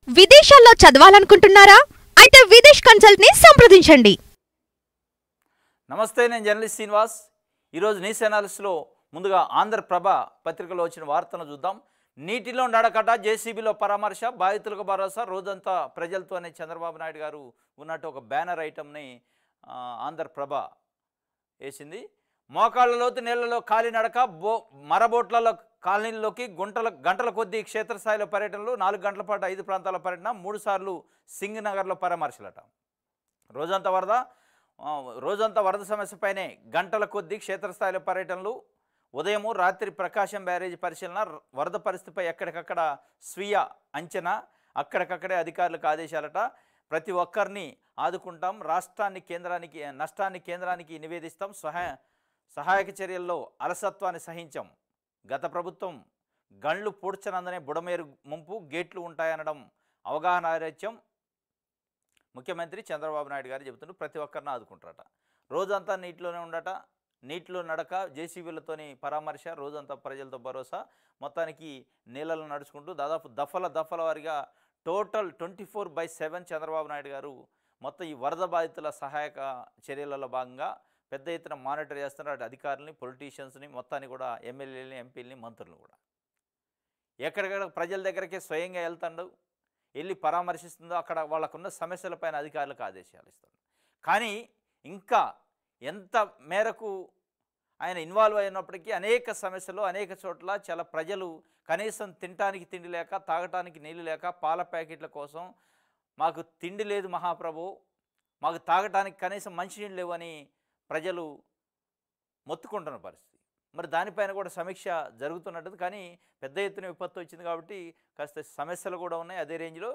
విదేశాల్లో చదవాలనుకుంటున్నారా అయితే విదేశ్ కన్సల్ట్ ని సంప్రదించండి నమస్తే నేను జర్నలిస్ట్ శ్రీనివాస్ ఈరోజు న్యూస్ అనాలిసిస్లో ముందుగా ఆంధ్రప్రభ పత్రికలో వచ్చిన వార్తను చూద్దాం నీటిలో నడకట జేసీబీలో పరామర్శ బాధితులకు భరోసా రోజంతా ప్రజలతోనే చంద్రబాబు నాయుడు గారు ఉన్నట్టు ఒక బ్యానర్ ఐటమ్ని ఆ, ఆంధ్రప్రభ వేసింది మోకాళ్ళ లోతు నీళ్లలో కాలి నడక బో మరబోట్లలో కాలనీల్లోకి గుంటల గంటల కొద్దీ క్షేత్రస్థాయిలో పర్యటనలు నాలుగు గంటల పాటు ఐదు ప్రాంతాల పర్యటన మూడు సార్లు సింగ్ నగర్లో పరామర్శలట రోజంతా వరద ఆ, రోజంతా వరద సమస్యపైనే గంటల కొద్దీ క్షేత్రస్థాయిలో పర్యటనలు ఉదయము రాత్రి ప్రకాశం బ్యారేజీ పరిశీలన ర- వరద పరిస్థితిపై ఎక్కడికక్కడ స్వీయ అంచనా అక్కడికక్కడే అధికారులకు ఆదేశాలట ప్రతి ఒక్కరిని ఆదుకుంటాం రాష్ట్రాన్ని కేంద్రానికి నష్టాన్ని కేంద్రానికి నివేదిస్తాం సహాయ సహాయక చర్యల్లో అలసత్వాన్ని సహించాం గత ప్రభుత్వం గండ్లు పూడ్చనందనే బుడమేరు ముంపు గేట్లు ఉంటాయనడం అవగాహన రాహిత్యం ముఖ్యమంత్రి చంద్రబాబు నాయుడు గారు చెబుతుంటూ ప్రతి ఒక్కరిని ఆదుకుంటారట రోజంతా నీటిలోనే ఉండట నీటిలో నడక జేసీబీలతోని పరామర్శ రోజంతా ప్రజలతో భరోసా మొత్తానికి నీళ్ళలో నడుచుకుంటూ దాదాపు దఫల దఫల వారిగా total twenty four by seven Chandrababu Naidu garu మొత్తం ఈ వరద బాధితుల సహాయక చర్యలలో భాగంగా పెద్ద ఎత్తున మానిటర్ చేస్తున్నారు అటు అధికారులని పొలిటీషియన్స్ని మొత్తాన్ని కూడా ఎమ్మెల్యేలని ఎంపీలని మంత్రులను కూడా ఎక్కడికక్కడ ప్రజల దగ్గరకే స్వయంగా వెళ్తాడు వెళ్ళి పరామర్శిస్తుందో అక్కడ వాళ్ళకున్న సమస్యలపైన అధికారులకు ఆదేశాలు ఇస్తాడు కానీ ఇంకా ఎంత మేరకు ఆయన ఇన్వాల్వ్ అయినప్పటికీ అనేక సమస్యలు అనేక చోట్ల చాలా ప్రజలు కనీసం తినటానికి తిండి లేక తాగటానికి నీళ్ళు లేక పాల ప్యాకెట్ల కోసం మాకు తిండి లేదు మహాప్రభు మాకు తాగటానికి కనీసం మంచినీళ్ళు లేవని ప్రజలు మొత్తుకుంటున్న పరిస్థితి మరి దానిపైన కూడా సమీక్ష జరుగుతున్నట్టు కానీ పెద్ద ఎత్తున విపత్తు వచ్చింది కాబట్టి కాస్త సమస్యలు కూడా ఉన్నాయి అదే రేంజ్లో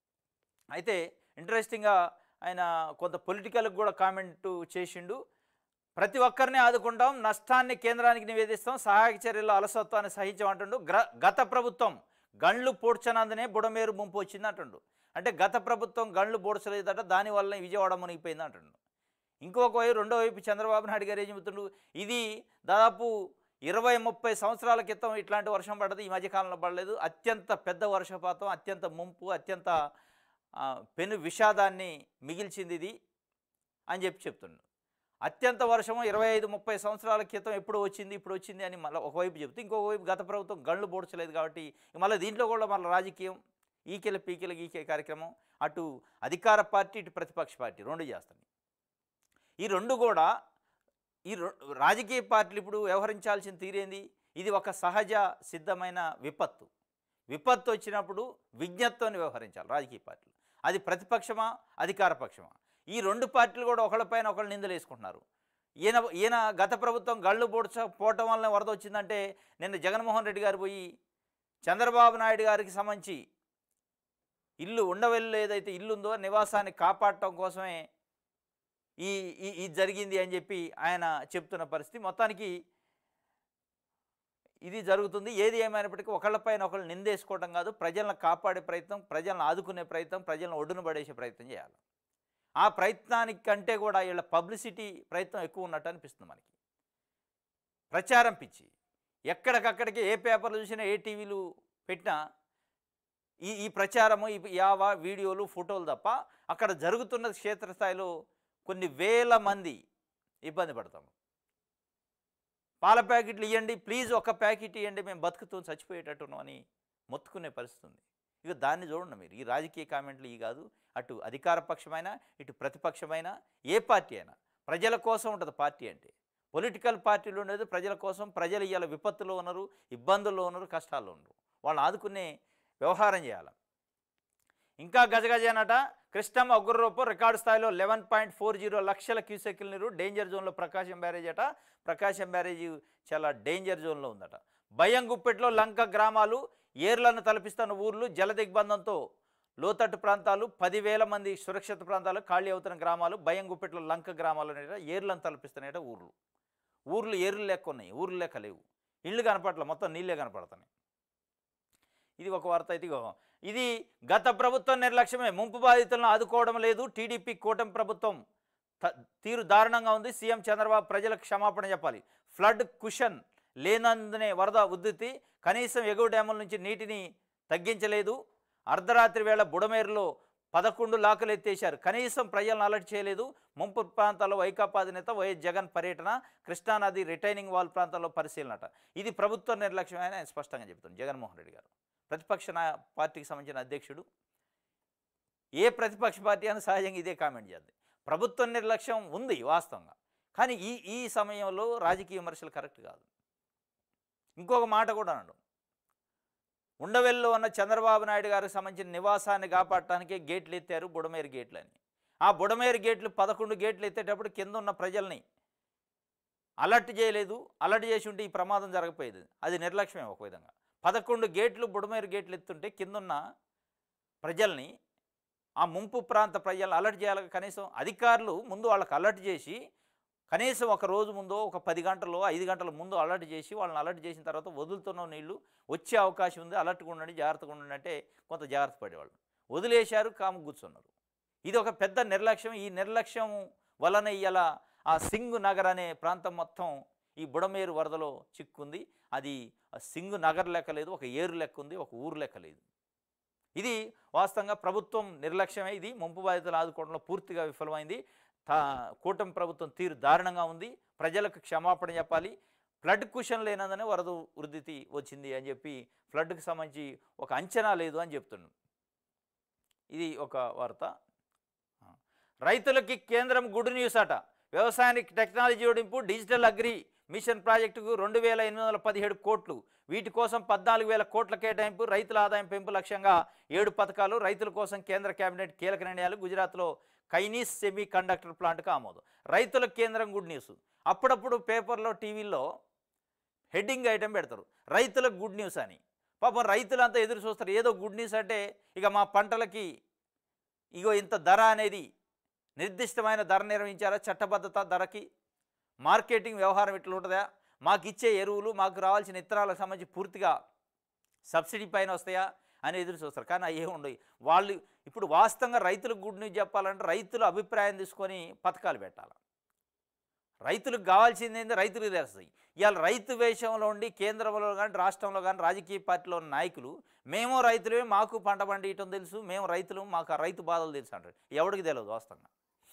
అయితే ఇంట్రెస్టింగ్గా ఆయన కొంత పొలిటికల్కి కూడా కామెంట్ చేసిండు ప్రతి ఒక్కరిని ఆదుకుంటాం నష్టాన్ని కేంద్రానికి నివేదిస్తాం సహాయక చర్యల్లో అలసత్వాన్ని సహించం అంటుండు గ్ర గత ప్రభుత్వం గండ్లు పూడ్చనందునే బుడమేరు ముంపు వచ్చింది అంటుండు అంటే గత ప్రభుత్వం గండ్లు పూడ్చలేదట దానివల్ల విజయవాడ మునిగిపోయింది అంటుండు ఇంకొక వైపు రెండో వైపు చంద్రబాబు నాయుడు గారు ఏం చెబుతుండు ఇది దాదాపు ఇరవై ముప్పై సంవత్సరాల క్రితం ఇట్లాంటి వర్షం పడ్డది ఈ మధ్యకాలంలో పడలేదు అత్యంత పెద్ద వర్షపాతం అత్యంత ముంపు అత్యంత ఆ, పెను విషాదాన్ని మిగిల్చింది ఇది అని చెప్పి చెప్తుండు అత్యంత వర్షము ఇరవై ఐదు ముప్పై సంవత్సరాల క్రితం ఎప్పుడు వచ్చింది ఇప్పుడు వచ్చింది అని మళ్ళీ ఒకవైపు చెప్తే ఇంకొక వైపు గత ప్రభుత్వం గళ్ళు పోడ్చలేదు కాబట్టి మళ్ళీ దీంట్లో కూడా మళ్ళీ రాజకీయం ఈకెల పీకెల గీకే కార్యక్రమం అటు అధికార పార్టీ ఇటు ప్రతిపక్ష పార్టీ రెండు చేస్తుంది ఈ రెండు కూడా ఈ రొ- రాజకీయ పార్టీలు ఇప్పుడు వ్యవహరించాల్సిన తీరేంది ఇది ఒక సహజ సిద్ధమైన విపత్తు విపత్తు వచ్చినప్పుడు విజ్ఞతతో వ్యవహరించాలి రాజకీయ పార్టీలు అది ప్రతిపక్షమా అధికార పక్షమా ఈ రెండు పార్టీలు కూడా ఒకళ్ళపైన ఒకళ్ళు నిందలు వేసుకుంటున్నారు ఈయన ఈయన గత ప్రభుత్వం గళ్ళు పోడ్చ పోవటం వల్ల వరద వచ్చిందంటే నిన్న జగన్మోహన్ రెడ్డి గారు పోయి చంద్రబాబు నాయుడు గారికి సంబంధించి ఇల్లు ఉండవెల్లు ఏదైతే ఇల్లు ఉందో నివాసాన్ని కాపాడటం కోసమే ఈ ఈ- ఇది జరిగింది అని చెప్పి ఆయన చెప్తున్న పరిస్థితి మొత్తానికి ఇది జరుగుతుంది ఏది ఏమైనప్పటికీ ఒకళ్ళపైన ఒకళ్ళు నిందేసుకోవడం కాదు ప్రజలను కాపాడే ప్రయత్నం ప్రజలను ఆదుకునే ప్రయత్నం ప్రజలను ఒడ్డున పడేసే ప్రయత్నం చేయాలి ఆ ప్రయత్నానికి కంటే కూడా వీళ్ళ పబ్లిసిటీ ప్రయత్నం ఎక్కువ ఉన్నట్టు అనిపిస్తుంది మనకి ప్రచారం పిచ్చి ఎక్కడికక్కడికి ఏ పేపర్లు చూసినా ఏ టీవీలు పెట్టినా ఈ ఈ ప్రచారము ఈ యావ వీడియోలు ఫోటోలు తప్ప అక్కడ జరుగుతున్న క్షేత్రస్థాయిలో కొన్ని వేల మంది ఇబ్బంది పడతాము పాల ప్యాకెట్లు ఇవ్వండి ప్లీజ్ ఒక ప్యాకెట్ ఇవ్వండి మేము బతుకుతూ చచ్చిపోయేటట్టున్నాం అని మొత్తుకునే పరిస్థితి ఉంది ఇక దాన్ని చూడండి మీరు ఈ రాజకీయ కామెంట్లు ఈ కాదు అటు అధికార పక్షమైన ఇటు ప్రతిపక్షమైన ఏ పార్టీ అయినా ప్రజల కోసం ఉంటుంది పార్టీ అంటే పొలిటికల్ పార్టీలు ఉండేది ప్రజల కోసం ప్రజలు ఇవాళ విపత్తులో ఉన్నారు ఇబ్బందుల్లో ఉన్నారు కష్టాల్లో ఉన్నారు వాళ్ళని ఆదుకునే వ్యవహారం చేయాలి ఇంకా గజగజనట కృష్ణమ్మ ఉగ్రరూపం రికార్డు స్థాయిలో లెవెన్ పాయింట్ ఫోర్ జీరో లక్షల క్యూసెక్ల నీరు డేంజర్ జోన్లో ప్రకాశం బ్యారేజ్ అట ప్రకాశం బ్యారేజీ చాలా డేంజర్ జోన్లో ఉందట భయం గుప్పెట్లో లంక గ్రామాలు ఏర్లను తలపిస్తున్న ఊర్లు జల దిగ్బంధంతో లోతట్టు ప్రాంతాలు పదివేల మంది సురక్షిత ప్రాంతాలు ఖాళీ అవుతున్న గ్రామాలు భయం గుప్పెట్లో లంక గ్రామాలు అనేట ఏర్లను తలపిస్తున్నాయట ఊర్లు ఊర్లు ఏర్లు లెక్క ఉన్నాయి ఊర్లు లెక్క లేవు ఇళ్ళు కనపడలే మొత్తం నీళ్ళే కనపడుతున్నాయి ఇది ఒక వార్త అయితే ఇగో ఇది గత ప్రభుత్వం నిర్లక్ష్యమే ముంపు బాధితులను ఆదుకోవడం లేదు టీడీపీ కూటమి ప్రభుత్వం త- తీరు దారుణంగా ఉంది సీఎం చంద్రబాబు ప్రజలకు క్షమాపణ చెప్పాలి ఫ్లడ్ కుషన్ లేనందునే వరద ఉద్ధృతి కనీసం ఎగువ డ్యాముల నుంచి నీటిని తగ్గించలేదు అర్ధరాత్రి వేళ బుడమేరులో పదకొండు లాకులు ఎత్తేశారు కనీసం ప్రజలను అలర్ట్ చేయలేదు ముంపు ప్రాంతాల్లో వైకాపా అధినేత వైఎస్ జగన్ పర్యటన కృష్ణానది రిటైనింగ్ వాల్ ప్రాంతాల్లో పరిశీలనట ఇది ప్రభుత్వ నిర్లక్ష్యమే అని ఆయన స్పష్టంగా చెబుతుంది జగన్మోహన్ రెడ్డి గారు ప్రతిపక్ష నా- పార్టీకి సంబంధించిన అధ్యక్షుడు ఏ ప్రతిపక్ష పార్టీ అని సహజంగా ఇదే కామెంట్ చేద్ది ప్రభుత్వ నిర్లక్ష్యం ఉంది వాస్తవంగా కానీ ఈ ఈ సమయంలో రాజకీయ విమర్శలు కరెక్ట్ కాదు ఇంకొక మాట కూడా అన్నాడు ఉండవెల్లో ఉన్న చంద్రబాబు నాయుడు గారికి సంబంధించిన నివాసాన్ని కాపాడటానికే గేట్లు ఎత్తారు బుడమేరు గేట్లు అని ఆ బుడమేరు గేట్లు పదకొండు గేట్లు ఎత్తేటప్పుడు కింద ఉన్న ప్రజల్ని అలర్ట్ చేయలేదు అలర్ట్ చేసి ఉంటే ఈ ప్రమాదం జరగపోయేది అది నిర్లక్ష్యమే ఒక విధంగా పదకొండు గేట్లు బుడమేరు గేట్లు ఎత్తుంటే కిందున్న ప్రజల్ని ఆ ముంపు ప్రాంత ప్రజలను అలర్ట్ చేయాలి కనీసం అధికారులు ముందు వాళ్ళకి అలర్ట్ చేసి కనీసం ఒక రోజు ముందో ఒక పది గంటలో ఐదు గంటల ముందు అలర్ట్ చేసి వాళ్ళని అలర్ట్ చేసిన తర్వాత వదులుతున్న నీళ్లు వచ్చే అవకాశం ఉంది అలర్ట్గా ఉండండి జాగ్రత్తగా ఉండండి అంటే కొంత జాగ్రత్త పడేవాళ్ళు వదిలేశారు కాము కూర్చున్నారు ఇది ఒక పెద్ద నిర్లక్ష్యం ఈ నిర్లక్ష్యం వలన ఇలా ఆ సింగ్ నగర్ అనే ప్రాంతం మొత్తం ఈ బుడమేరు వరదలో చిక్కుంది అది ఆ సింగ్ నగర్ లెక్క లేదు ఒక ఏరు లెక్క ఉంది ఒక ఊరు లెక్క లేదు ఇది వాస్తవంగా ప్రభుత్వం నిర్లక్ష్యమే ఇది ముంపు బాధితులు ఆదుకోవడంలో పూర్తిగా విఫలమైంది తా కూటమి ప్రభుత్వం తీరు దారుణంగా ఉంది ప్రజలకు క్షమాపణ చెప్పాలి ఫ్లడ్ కుషన్ లేనందునే వరద వృద్ధి వచ్చింది అని చెప్పి ఫ్లడ్కి సంబంధించి ఒక అంచనా లేదు అని చెప్తున్నాను ఇది ఒక వార్త ఆ. రైతులకి కేంద్రం గుడ్ న్యూస్ అట వ్యవసాయానికి టెక్నాలజీ జోడింపు డిజిటల్ అగ్రి మిషన్ ప్రాజెక్టుకు రెండు వేల ఎనిమిది వందల పదిహేడు కోట్లు వీటి కోసం పద్నాలుగు వేల కోట్ల కేటాయింపు రైతుల ఆదాయం పెంపు లక్ష్యంగా ఏడు పథకాలు రైతుల కోసం కేంద్ర కేబినెట్ కీలక నిర్ణయాలు గుజరాత్లో కైనీస్ సెమీ కండక్టర్ ప్లాంట్కు ఆమోదం రైతుల కేంద్రం గుడ్ న్యూస్ అప్పుడప్పుడు పేపర్లో టీవీల్లో హెడ్డింగ్ ఐటెం పెడతారు రైతులకు గుడ్ న్యూస్ అని పాపం రైతులంతా ఎదురు చూస్తారు ఏదో గుడ్ న్యూస్ అంటే ఇక మా పంటలకి ఇగో ఇంత ధర అనేది నిర్దిష్టమైన ధర నిర్వహించారా చట్టబద్ధత ధరకి మార్కెటింగ్ వ్యవహారం ఇట్లా ఉంటుందా మాకు ఇచ్చే ఎరువులు మాకు రావాల్సిన ఇత్తనాలకు సంబంధించి పూర్తిగా సబ్సిడీ పైన వస్తాయా అని ఎదురు చూస్తారు కానీ అవి ఉండవు వాళ్ళు ఇప్పుడు వాస్తవంగా రైతులకు గుడ్ న్యూస్ చెప్పాలంటే రైతుల అభిప్రాయం తీసుకొని పథకాలు పెట్టాలి రైతులకు కావాల్సింది ఏంది రైతులకు తెలుస్తాయి ఇవాళ రైతు వేషంలో ఉండి కేంద్రంలో కానీ రాష్ట్రంలో కానీ రాజకీయ పార్టీలో ఉన్న నాయకులు మేము రైతులమే మాకు పంట పండియటం తెలుసు మేము రైతులు మాకు ఆ రైతు బాధలు తెలుసు అంటారు ఎవరికి తెలియదు వాస్తవంగా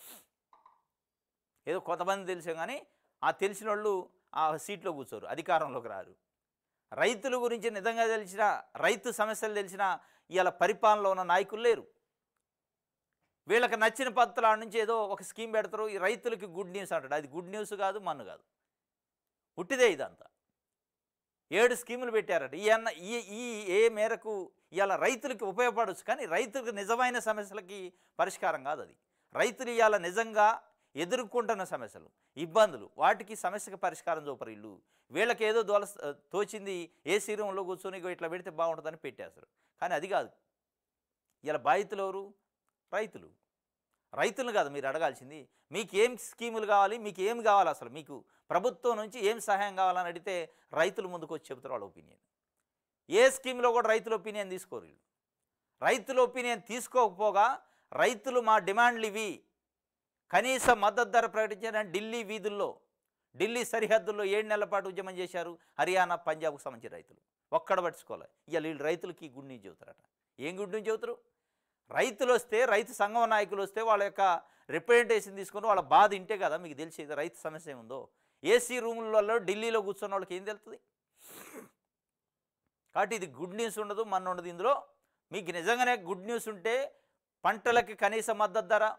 ఏదో కొంతమంది తెలుసు కానీ ఆ తెలిసిన వాళ్ళు ఆ సీట్లో కూర్చోరు అధికారంలోకి రారు రైతుల గురించి నిజంగా తెలిసిన రైతు సమస్యలు తెలిసిన ఇవాళ పరిపాలనలో ఉన్న నాయకులు లేరు వీళ్ళకి నచ్చిన పద్ధతుల నుంచి ఏదో ఒక స్కీమ్ పెడతారు ఈ రైతులకి గుడ్ న్యూస్ అంటాడు అది గుడ్ న్యూస్ కాదు మన్ను కాదు ఉట్టిదే ఇదంతా ఏడు స్కీములు పెట్టారట ఈ అన్న ఈ ఈ ఏ మేరకు ఇవాళ రైతులకి ఉపయోగపడవచ్చు కానీ రైతులకు నిజమైన సమస్యలకి పరిష్కారం కాదు అది రైతులు ఇవాళ నిజంగా ఎదుర్కొంటున్న సమస్యలు ఇబ్బందులు వాటికి సమస్యకి పరిష్కారం చూపరు ఇల్లు వీళ్ళకి ఏదో దోల తోచింది ఏసీ రూమ్లో కూర్చొని ఇగో ఇట్లా పెడితే బాగుంటుందని పెట్టేస్తారు కానీ అది కాదు ఇలా బాధితులు ఎవరు రైతులు రైతులను కాదు మీరు అడగాల్సింది మీకు ఏం స్కీములు కావాలి మీకు ఏం కావాలి అసలు మీకు ప్రభుత్వం నుంచి ఏం సహాయం కావాలని అడిగితే రైతులు ముందుకు వచ్చి చెబుతారు వాళ్ళ ఒపీనియన్ ఏ స్కీమ్లో కూడా రైతుల ఒపీనియన్ తీసుకోరు వీళ్ళు రైతుల ఒపీనియన్ తీసుకోకపోగా రైతులు మా డిమాండ్లు ఇవి కనీస మద్దతు ధర ప్రకటించిన ఢిల్లీ వీధుల్లో ఢిల్లీ సరిహద్దుల్లో ఏడు నెలల పాటు ఉద్యమం చేశారు హర్యానా పంజాబ్కు సంబంధించిన రైతులు ఒక్కడ పట్టుకోవాలి ఇవాళ వీళ్ళు రైతులకి గుడ్ న్యూస్ చెబుతారట ఏం గుడ్ న్యూస్ చెబుతారు రైతులు వస్తే రైతు సంఘం నాయకులు వస్తే వాళ్ళ యొక్క రిప్రజెంటేషన్ తీసుకొని వాళ్ళ బాధ ఇంటే కదా మీకు తెలిసేది రైతు సమస్య ఏముందో ఏసీ రూములలో ఢిల్లీలో కూర్చున్న వాళ్ళకి ఏం తెలుస్తుంది కాబట్టి ఇది గుడ్ న్యూస్ ఉండదు మన ఉండదు ఇందులో మీకు నిజంగానే గుడ్ న్యూస్ ఉంటే పంటలకి కనీస మద్దతు ధర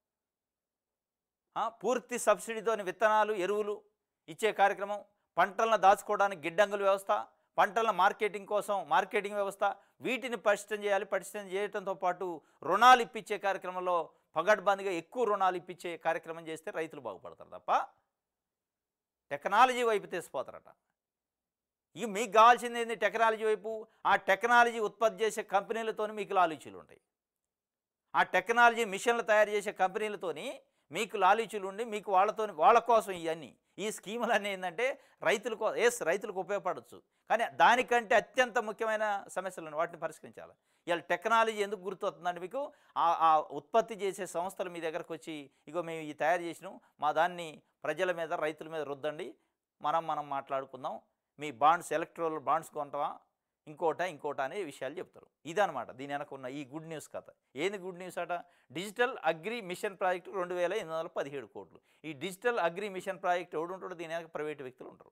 ఆ, పూర్తి సబ్సిడీతోని విత్తనాలు ఎరువులు ఇచ్చే కార్యక్రమం పంటలను దాచుకోవడానికి గిడ్డంగుల వ్యవస్థ పంటల మార్కెటింగ్ కోసం మార్కెటింగ్ వ్యవస్థ వీటిని పటిష్టం చేయాలి పటిష్టం చేయడంతో పాటు రుణాలు ఇప్పించే కార్యక్రమంలో పగడ్బందీగా ఎక్కువ రుణాలు ఇప్పించే కార్యక్రమం చేస్తే రైతులు బాగుపడతారు తప్ప టెక్నాలజీ వైపు తీసిపోతారట ఇక మీకు కావాల్సింది ఏంది టెక్నాలజీ వైపు ఆ టెక్నాలజీ ఉత్పత్తి చేసే కంపెనీలతోని మీకు లాలూచీలు ఉంటాయి ఆ టెక్నాలజీ మిషన్లు తయారు చేసే కంపెనీలతోని మీకు లాలూచీలు ఉండి మీకు వాళ్ళతో వాళ్ళ కోసం ఇవన్నీ ఈ స్కీములన్నీ ఏంటంటే రైతుల కోసం ఎస్ రైతులకు ఉపయోగపడవచ్చు కానీ దానికంటే అత్యంత ముఖ్యమైన సమస్యలను వాటిని పరిష్కరించాలి ఇవాళ టెక్నాలజీ ఎందుకు గుర్తొస్తుందంటే మీకు ఆ ఆ ఉత్పత్తి చేసే సంస్థలు మీ దగ్గరకు వచ్చి ఇగో మేము ఇది తయారు చేసినాం మా దాన్ని ప్రజల మీద రైతుల మీద రుద్దండి మనం మనం మాట్లాడుకుందాం మీ బాండ్స్ ఎలక్ట్రోల్ బాండ్స్ కొంటామా ఇంకోట ఇంకోట అనే విషయాలు చెప్తారు ఇదనమాట దీని వెనక ఉన్న ఈ గుడ్ న్యూస్ కథ ఏంది గుడ్ న్యూస్ అట డిజిటల్ అగ్రి మిషన్ ప్రాజెక్టు రెండు వేల ఎనిమిది వందల పదిహేడు కోట్లు ఈ డిజిటల్ అగ్రి మిషన్ ప్రాజెక్ట్ ఎవడు ఉంటాడో దీని వెనక ప్రైవేటు వ్యక్తులు ఉంటారు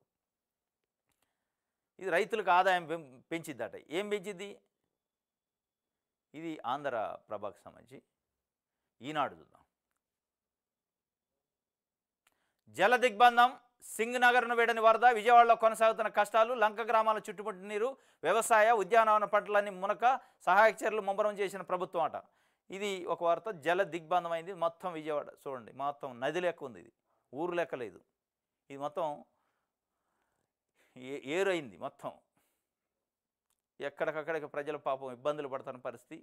ఇది రైతులకు ఆదాయం పెం పెంచిద్దట ఏం పెంచిద్ది ఇది ఆంధ్ర ప్రభాకు సంబంధించి ఈనాడు చూద్దాం జల దిగ్బంధం సింగ్ నగర్ను వేడని వరద విజయవాడలో కొనసాగుతున్న కష్టాలు లంక గ్రామాల చుట్టుముట్టు నీరు వ్యవసాయ ఉద్యానవన పంటలన్నీ మునక సహాయక చర్యలు ముమ్మరం చేసిన ప్రభుత్వం అట ఇది ఒక వార్త జల దిగ్బంధం అయింది మొత్తం విజయవాడ చూడండి మొత్తం నది లెక్క ఉంది ఇది ఊరు లెక్క లేదు ఇది మొత్తం ఏ ఏరైంది మొత్తం ఎక్కడికక్కడికి ప్రజల పాపం ఇబ్బందులు పడుతున్న పరిస్థితి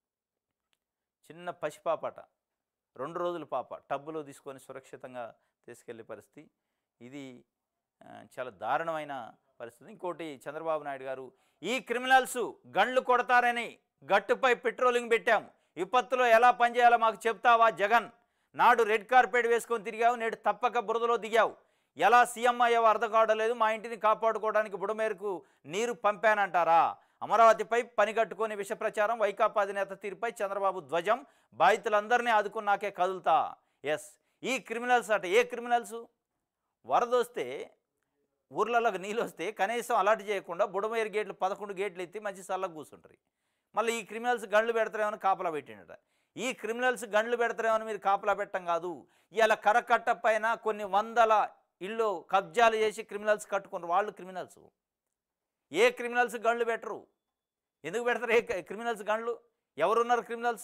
చిన్న పసిపాపట రెండు రోజుల పాప టబ్బులో తీసుకొని సురక్షితంగా తీసుకెళ్లే పరిస్థితి ఇది ఆ, చాలా దారుణమైన పరిస్థితి ఇంకోటి చంద్రబాబు నాయుడు గారు ఈ క్రిమినల్స్ గండ్లు కొడతారని గట్టుపై పెట్రోలింగ్ పెట్టాం విపత్తులో ఎలా పనిచేయాలో మాకు చెప్తావా జగన్ నాడు రెడ్ కార్పెట్ వేసుకొని తిరిగావు నేడు తప్పక బురదలో దిగావు ఎలా సీఎం అయ్యావో అర్థం కావడలేదు మా ఇంటిని కాపాడుకోవడానికి బుడమేరకు నీరు పంపానంటారా అమరావతిపై పని కట్టుకొని విష ప్రచారం వైకాపా అధినేత తీరుపై చంద్రబాబు ధ్వజం బాధితులందరినీ ఆదుకున్నాకే కదులుతా ఎస్ ఈ క్రిమినల్స్ అట ఏ క్రిమినల్స్ వరద వస్తే ఊర్లలోకి నీళ్ళు వస్తే కనీసం అలర్ట్ చేయకుండా బుడమేరు గేట్లు పదకొండు గేట్లు ఎత్తి మంచి చల్లగా కూర్చుంటారు మళ్ళీ ఈ క్రిమినల్స్ గండ్లు పెడతారేమని కాపలా పెట్టిండట ఈ క్రిమినల్స్ గండ్లు పెడతారేమని మీరు కాపలా పెట్టం కాదు ఇలా కరకట్ట పైన కొన్ని వందల ఇళ్ళు కబ్జాలు చేసి క్రిమినల్స్ కట్టుకున్నారు వాళ్ళు క్రిమినల్స్ ఏ క్రిమినల్స్ గండ్లు పెట్టరు ఎందుకు పెడతారు ఏ క్రిమినల్స్ గండ్లు ఎవరున్నారు క్రిమినల్స్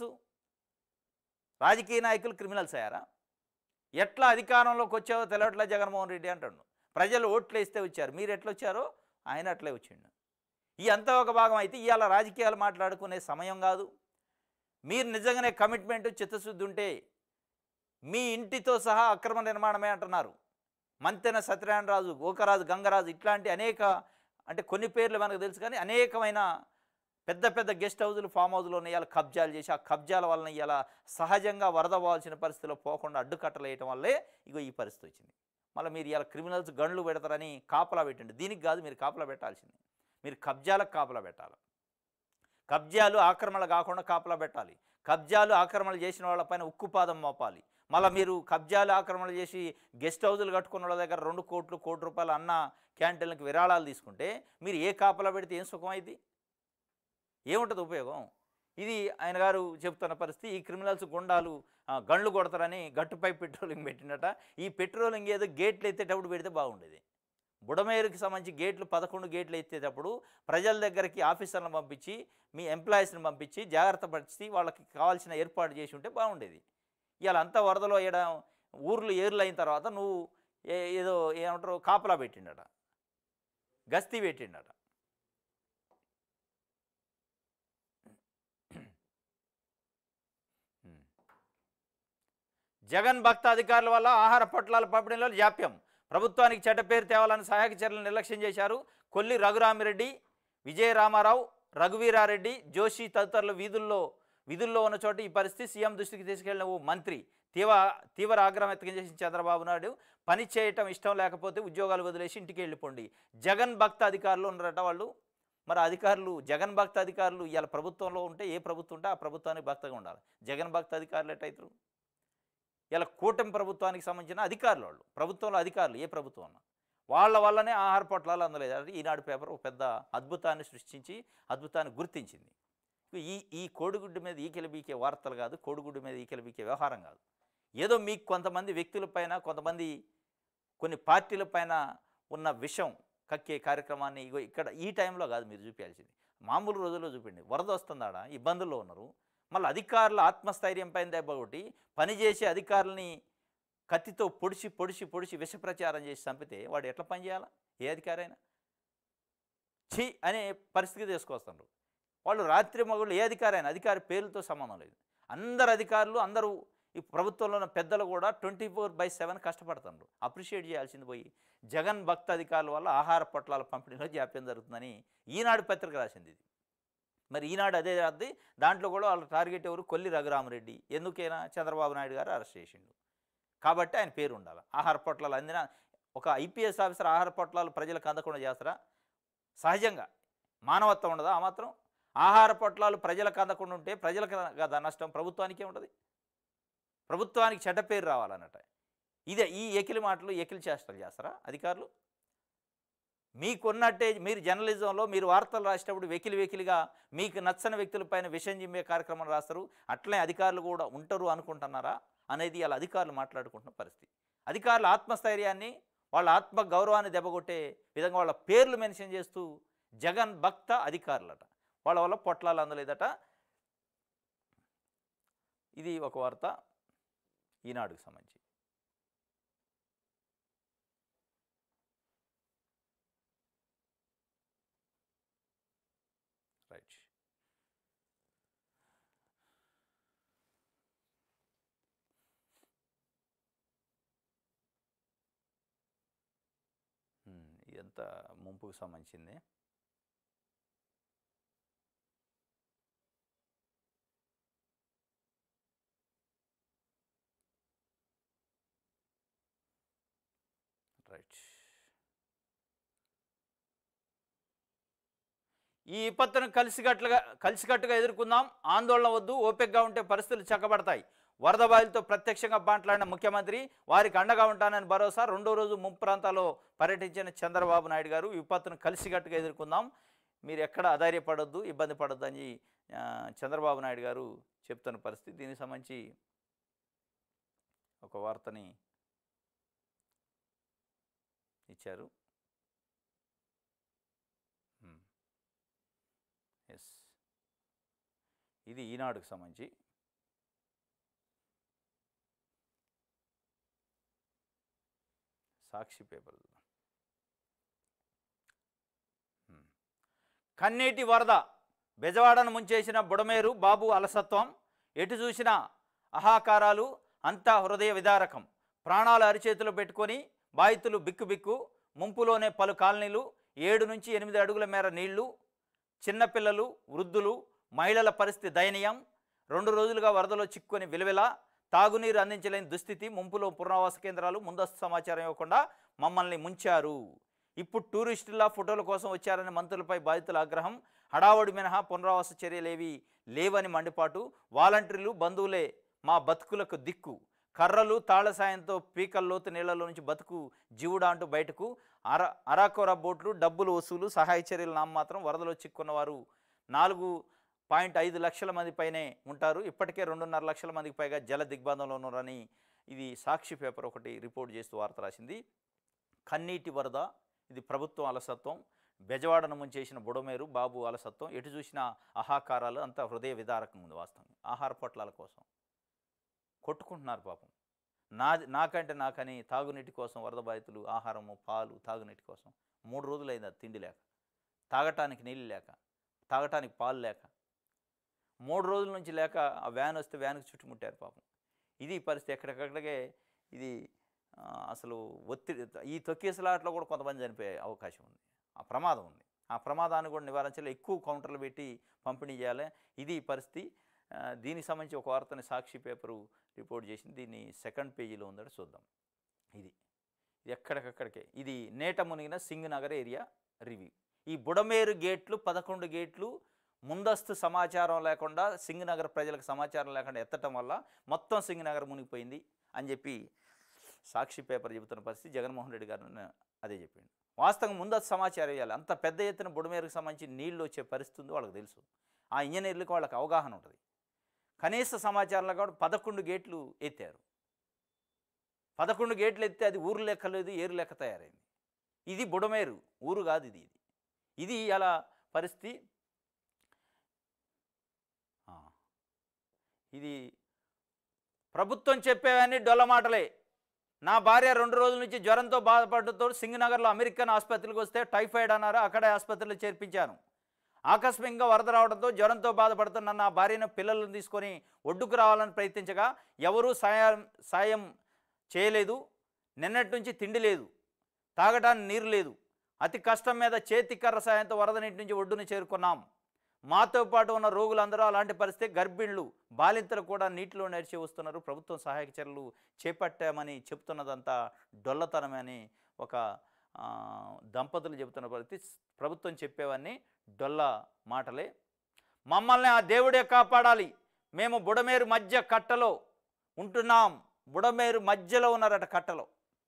రాజకీయ నాయకులు క్రిమినల్స్ అయ్యారా ఎట్లా అధికారంలోకి వచ్చావో తెలవట్లే జగన్మోహన్ రెడ్డి అంటాడు ప్రజలు ఓట్లు వేస్తే వచ్చారు మీరు ఎట్లా వచ్చారో ఆయన అట్లే వచ్చిండు ఈ అంతా ఒక భాగం అయితే ఇవాళ రాజకీయాలు మాట్లాడుకునే సమయం కాదు మీరు నిజంగానే కమిట్మెంట్ చిత్తశుద్ధి ఉంటే మీ ఇంటితో సహా అక్రమ నిర్మాణమే అంటున్నారు మంతెన సత్యనారాయణరాజు గోకరాజు గంగరాజు ఇట్లాంటి అనేక అంటే కొన్ని పేర్లు మనకు తెలుసు కానీ అనేకమైన పెద్ద పెద్ద గెస్ట్ హౌజులు ఫామ్ హౌజులు ఇవాళ కబ్జాలు చేసి ఆ కబ్జాల వలన ఇవాళ సహజంగా వరద పోవాల్సిన పరిస్థితిలో పోకుండా అడ్డుకట్టలు వేయటం వల్లే ఇగో ఈ పరిస్థితి వచ్చింది మళ్ళీ మీరు ఇవాళ క్రిమినల్స్ గండ్లు పెడతారని కాపలా పెట్టండి దీనికి కాదు మీరు కాపలా పెట్టాల్సింది మీరు కబ్జాలకు కాపలా పెట్టాలి కబ్జాలు ఆక్రమణలు కాకుండా కాపలా పెట్టాలి కబ్జాలు ఆక్రమణలు చేసిన వాళ్ళపైన ఉక్కుపాదం మోపాలి మళ్ళీ మీరు కబ్జాలు ఆక్రమణలు చేసి గెస్ట్ హౌజులు కట్టుకున్న వాళ్ళ దగ్గర రెండు కోట్లు కోటి రూపాయలు అన్న క్యాంటీన్లకు విరాళాలు తీసుకుంటే మీరు ఏ కాపలా పెడితే ఏం సుఖం అయింది ఏముంటుంది ఉపయోగం ఇది ఆయన గారు చెప్తున్న పరిస్థితి ఈ క్రిమినల్స్ గుండాలు ఆ, గండ్లు కొడతారని గట్టుపై పెట్రోలింగ్ పెట్టినట ఈ పెట్రోలింగ్ ఏదో గేట్లు ఎత్తేటప్పుడు పెడితే బాగుండేది బుడమేరుకి సంబంధించి గేట్లు పదకొండు గేట్లు ఎత్తేటప్పుడు ప్రజల దగ్గరికి ఆఫీసర్లను పంపించి మీ ఎంప్లాయీస్ని పంపించి జాగ్రత్త పరిచి వాళ్ళకి కావాల్సిన ఏర్పాటు చేసి ఉంటే బాగుండేది ఇవాళ అంతా వరదలో ఏడ ఊర్లు ఏర్లు అయిన తర్వాత నువ్వు ఏ- ఏదో ఏమంటారు కాపలా పెట్టిండట గస్తీ పెట్టిండట జగన్ భక్త అధికారుల వల్ల ఆహార పొట్లాల పంపిణీలో జాప్యం ప్రభుత్వానికి చెడ్డ పేరు తేవాలని సహాయక చర్యలు నిర్లక్ష్యం చేశారు కొల్లి రఘురామిరెడ్డి విజయ రామారావు రఘువీరారెడ్డి జోషి తదితరులు వీధుల్లో విధుల్లో ఉన్న చోట ఈ పరిస్థితి సీఎం దృష్టికి తీసుకెళ్లిన ఓ మంత్రి తీవ్ర తీవ్ర ఆగ్రహం వ్యక్తం చేసిన చంద్రబాబు నాయుడు పని చేయటం ఇష్టం లేకపోతే ఉద్యోగాలు వదిలేసి ఇంటికి వెళ్ళిపోండి జగన్ భక్త అధికారులు ఉన్నారట వాళ్ళు మరి అధికారులు జగన్ భక్త అధికారులు ఇవాళ ప్రభుత్వంలో ఉంటే ఏ ప్రభుత్వం ఉంటే ఆ ప్రభుత్వానికి భక్తగా ఉండాలి జగన్ భక్త అధికారులు ఎట్టయితారు ఇలా కూటమి ప్రభుత్వానికి సంబంధించిన అధికారులు వాళ్ళు ప్రభుత్వంలో అధికారులు ఏ ప్రభుత్వంలో వాళ్ళ వల్లనే ఆహార పొట్లాలు అందలేదు అంటే ఈనాడు పేపర్ ఒక పెద్ద అద్భుతాన్ని సృష్టించి అద్భుతాన్ని గుర్తించింది ఈ ఈ కోడిగుడ్డు మీద ఈకెలు బీకే వార్తలు కాదు కోడిగుడ్డు మీద ఈకెలు బీకే వ్యవహారం కాదు ఏదో మీకు కొంతమంది వ్యక్తులపైన కొంతమంది కొన్ని పార్టీలపైన ఉన్న విషం కక్కే కార్యక్రమాన్ని ఇగో ఇక్కడ ఈ టైంలో కాదు మీరు చూపించాల్సింది మామూలు రోజుల్లో చూపిండి వరద వస్తుందాడ ఇబ్బందుల్లో ఉన్నారు మళ్ళీ అధికారుల ఆత్మస్థైర్యం పైన దెబ్బ కొట్టి పనిచేసే అధికారులని కత్తితో పొడిచి పొడిచి పొడిచి విష ప్రచారం చేసి చంపితే వాడు ఎట్లా పని చేయాలా ఏ అధికారి అయినా ఛీ అనే పరిస్థితికి తీసుకొస్తున్నారు వాళ్ళు రాత్రి మగుళ్ళు ఏ అధికారి అయినా అధికారి పేరుతో సంబంధం లేదు అందరు అధికారులు అందరూ ఈ ప్రభుత్వంలో ఉన్న పెద్దలు కూడా ట్వంటీ ఫోర్ బై సెవెన్ కష్టపడుతున్నారు అప్రిషియేట్ చేయాల్సింది పోయి జగన్ భక్త అధికారుల వల్ల ఆహార పొట్లాల పంపిణీలో జాప్యం జరుగుతుందని ఈనాడు పత్రిక రాసింది ఇది మరి ఈనాడు అదే రాద్ది దాంట్లో కూడా వాళ్ళ టార్గెట్ ఎవరు కొల్లి రఘురామరెడ్డి ఎందుకైనా చంద్రబాబు నాయుడు గారు అరెస్ట్ చేసిండు కాబట్టి ఆయన పేరు ఉండాలి ఆహార పొట్లాలు అందిన ఒక ఐపీఎస్ ఆఫీసర్ ఆహార పొట్లాలు ప్రజలకు అందకుండా చేస్తారా సహజంగా మానవత్వం ఉండదా ఆ మాత్రం ఆహార పొట్లాలు ప్రజలకు అందకుండా ఉంటే ప్రజలకు కదా నష్టం ప్రభుత్వానికే ఉంటుంది ప్రభుత్వానికి చెడ్డ పేరు రావాలన్నట ఇదే ఈ ఎకిలి మాటలు ఎకిలి చేష్టలు చేస్తారా అధికారులు మీకున్నట్టే మీరు జర్నలిజంలో మీరు వార్తలు రాసేటప్పుడు వెకిలి వెకిలిగా మీకు నచ్చని వ్యక్తులపైన విషయం జిమ్మే కార్యక్రమం రాస్తారు అట్లనే అధికారులు కూడా ఉంటారు అనుకుంటున్నారా అనేది ఇలా అధికారులు మాట్లాడుకుంటున్న పరిస్థితి అధికారుల ఆత్మస్థైర్యాన్ని వాళ్ళ ఆత్మ గౌరవాన్ని దెబ్బకొట్టే విధంగా వాళ్ళ పేర్లు మెన్షన్ చేస్తూ జగన్ భక్త అధికారులట వాళ్ళ వల్ల పొట్లాలు అందలేదట ఇది ఒక వార్త ఈనాడుకు సంబంధించి రైట్ ఉమ్, ఇదంతా ముంపుకు సంబంధించింది రైట్ ఈ విపత్తును కలిసికట్టుగా కలిసికట్టుగా ఎదుర్కొందాం ఆందోళన వద్దు ఓపికగా ఉంటే పరిస్థితులు చక్కబడతాయి వరద బాధితులతో ప్రత్యక్షంగా మాట్లాడిన ముఖ్యమంత్రి వారికి అండగా ఉంటానని భరోసా రెండో రోజు ముంపు ప్రాంతాల్లో పర్యటించిన చంద్రబాబు నాయుడు గారు విపత్తును కలిసికట్టుగా ఎదుర్కొందాం మీరు ఎక్కడ అధైర్యపడొద్దు ఇబ్బంది పడొద్దు అని ఆ, చంద్రబాబు నాయుడు గారు చెప్తున్న పరిస్థితి దీనికి సంబంధించి ఒక వార్తని ఇచ్చారు ఎస్ ఇది ఈనాడుకు సంబంధించి సాక్షి పేపర్ కన్నీటి వరద బెజవాడను ముంచేసిన బుడమేరు బాబు అలసత్వం ఎటు చూసినా అహాకారాలు అంతా హృదయ విదారకం ప్రాణాలు అరిచేతిలో పెట్టుకొని బాధితులు బిక్కుబిక్కు ముంపులోనే పలు కాలనీలు ఏడు నుంచి ఎనిమిది అడుగుల మేర నీళ్లు చిన్నపిల్లలు వృద్ధులు మహిళల పరిస్థితి దయనీయం రెండు రోజులుగా వరదలో చిక్కుకొని విలువెల తాగునీరు అందించలేని దుస్థితి ముంపులో పునరావాస కేంద్రాలు ముందస్తు సమాచారం ఇవ్వకుండా మమ్మల్ని ముంచారు ఇప్పుడు టూరిస్టుల ఫోటోల కోసం వచ్చారని మంత్రులపై బాధితుల ఆగ్రహం హడావుడి మినహా పునరావాస చర్యలేవి లేవని మండిపాటు వాలంటీర్లు బంధువులే మా బతుకులకు దిక్కు కర్రలు తాళ్ల సాయంతో పీకల్లోతు నీళ్లలో నుంచి బతుకు జీవుడా అంటూ బయటకు అర అరాకొర బోట్లు డబ్బులు వసూలు సహాయ చర్యలు నామమాత్రం వరదలో చిక్కున్నవారు నాలుగు పాయింట్ ఐదు లక్షల మంది పైనే ఉంటారు ఇప్పటికే రెండున్నర లక్షల మందికి పైగా జల దిగ్బంధంలో ఉన్నారని ఇది సాక్షి పేపర్ ఒకటి రిపోర్ట్ చేస్తూ వార్త రాసింది కన్నీటి వరద ఇది ప్రభుత్వం అలసత్వం బెజవాడను ముంచేసిన బుడమేరు బాబు అలసత్వం ఎటు చూసినా ఆహాకారాలు అంతా హృదయ విదారకంగా ఉంది వాస్తవం ఆహార పొట్లాల కోసం కొట్టుకుంటున్నారు పాపం నాది నాకంటే నాకని తాగునీటి కోసం వరద బాధితులు ఆహారము పాలు తాగునీటి కోసం మూడు రోజులైంది అది తిండి లేక తాగటానికి నీళ్ళు లేక తాగటానికి పాలు లేక మూడు రోజుల నుంచి లేక ఆ వ్యాన్ వస్తే వ్యాన్కి చుట్టుముట్టారు పాపం ఇది పరిస్థితి ఎక్కడికక్కడికే ఇది ఆ, అసలు ఒత్తిడి ఈ తొక్కేసలాట్లో కూడా కొంతమంది చనిపోయే అవకాశం ఉంది ఆ ప్రమాదం ఉంది ఆ ప్రమాదాన్ని కూడా నివారించాలి ఎక్కువ కౌంటర్లు పెట్టి పంపిణీ చేయాలి ఇది పరిస్థితి ఆ, దీనికి సంబంధించి ఒక వార్తని సాక్షి పేపరు రిపోర్ట్ చేసింది దీన్ని సెకండ్ పేజీలో ఉందని చూద్దాం ఇది ఇది ఎక్కడికక్కడికే ఇది నేట మునిగిన సింగ్ నగర్ ఏరియా రివ్యూ ఈ బుడమేరు గేట్లు పదకొండు గేట్లు ముందస్తు సమాచారం లేకుండా సింగ్ నగర్ ప్రజలకు సమాచారం లేకుండా ఎత్తటం వల్ల మొత్తం సింగ్ నగర్ మునిగిపోయింది అని చెప్పి సాక్షి పేపర్ చెబుతున్న పరిస్థితి జగన్మోహన్ రెడ్డి గారు అదే చెప్పిండు వాస్తవం ముందస్తు సమాచారం ఇవ్వాలి అంత పెద్ద ఎత్తున బుడమేరుకు సంబంధించి నీళ్లు వచ్చే పరిస్థితి ఉందో వాళ్ళకి తెలుసు ఆ ఇంజనీర్లకు వాళ్ళకి అవగాహన ఉంటుంది కనీస సమాచారంలో కూడా పదకొండు గేట్లు ఎత్తారు పదకొండు గేట్లు ఎత్తే అది ఊరు లెక్క లేదు ఏరు లెక్క తయారైంది ఇది బుడమేరు ఊరు కాదు ఇది ఇది ఇది అలా పరిస్థితి ఆ. ఇది ప్రభుత్వం చెప్పేవన్నీ డొల్ల మాటలే నా భార్య రెండు రోజుల నుంచి జ్వరంతో బాధపడటంతో సింగనగర్లో అమెరికన్ ఆసుపత్రికి వస్తే టైఫాయిడ్ అన్నారు అక్కడే ఆసుపత్రిలో చేర్పించాను ఆకస్మికంగా వరద రావడంతో జ్వరంతో బాధపడుతున్న నా భార్యను పిల్లలను తీసుకొని ఒడ్డుకు రావాలని ప్రయత్నించగా ఎవరూ సాయం సాయం చేయలేదు నిన్నటి నుంచి తిండి లేదు తాగడానికి నీరు లేదు అతి కష్టం మీద చేతి కర్ర సాయంతో వరద నీటి నుంచి ఒడ్డును చేరుకున్నాం మాతో పాటు ఉన్న రోగులందరూ అలాంటి పరిస్థితి గర్భిణులు బాలింతలు కూడా నీటిలో నడిచి వస్తున్నారు ప్రభుత్వం సహాయక చర్యలు చేపట్టామని చెప్తున్నదంతా డొల్లతనమే అని ఒక ఆ, దంపతులు చెబుతున్న పరిస్థితి ప్రభుత్వం చెప్పేవన్నీ డొల్ల మాటలే మమ్మల్ని ఆ దేవుడే కాపాడాలి మేము బుడమేరు మధ్య కట్టలో ఉంటున్నాం బుడమేరు మధ్యలో ఉన్నారట కట్టలో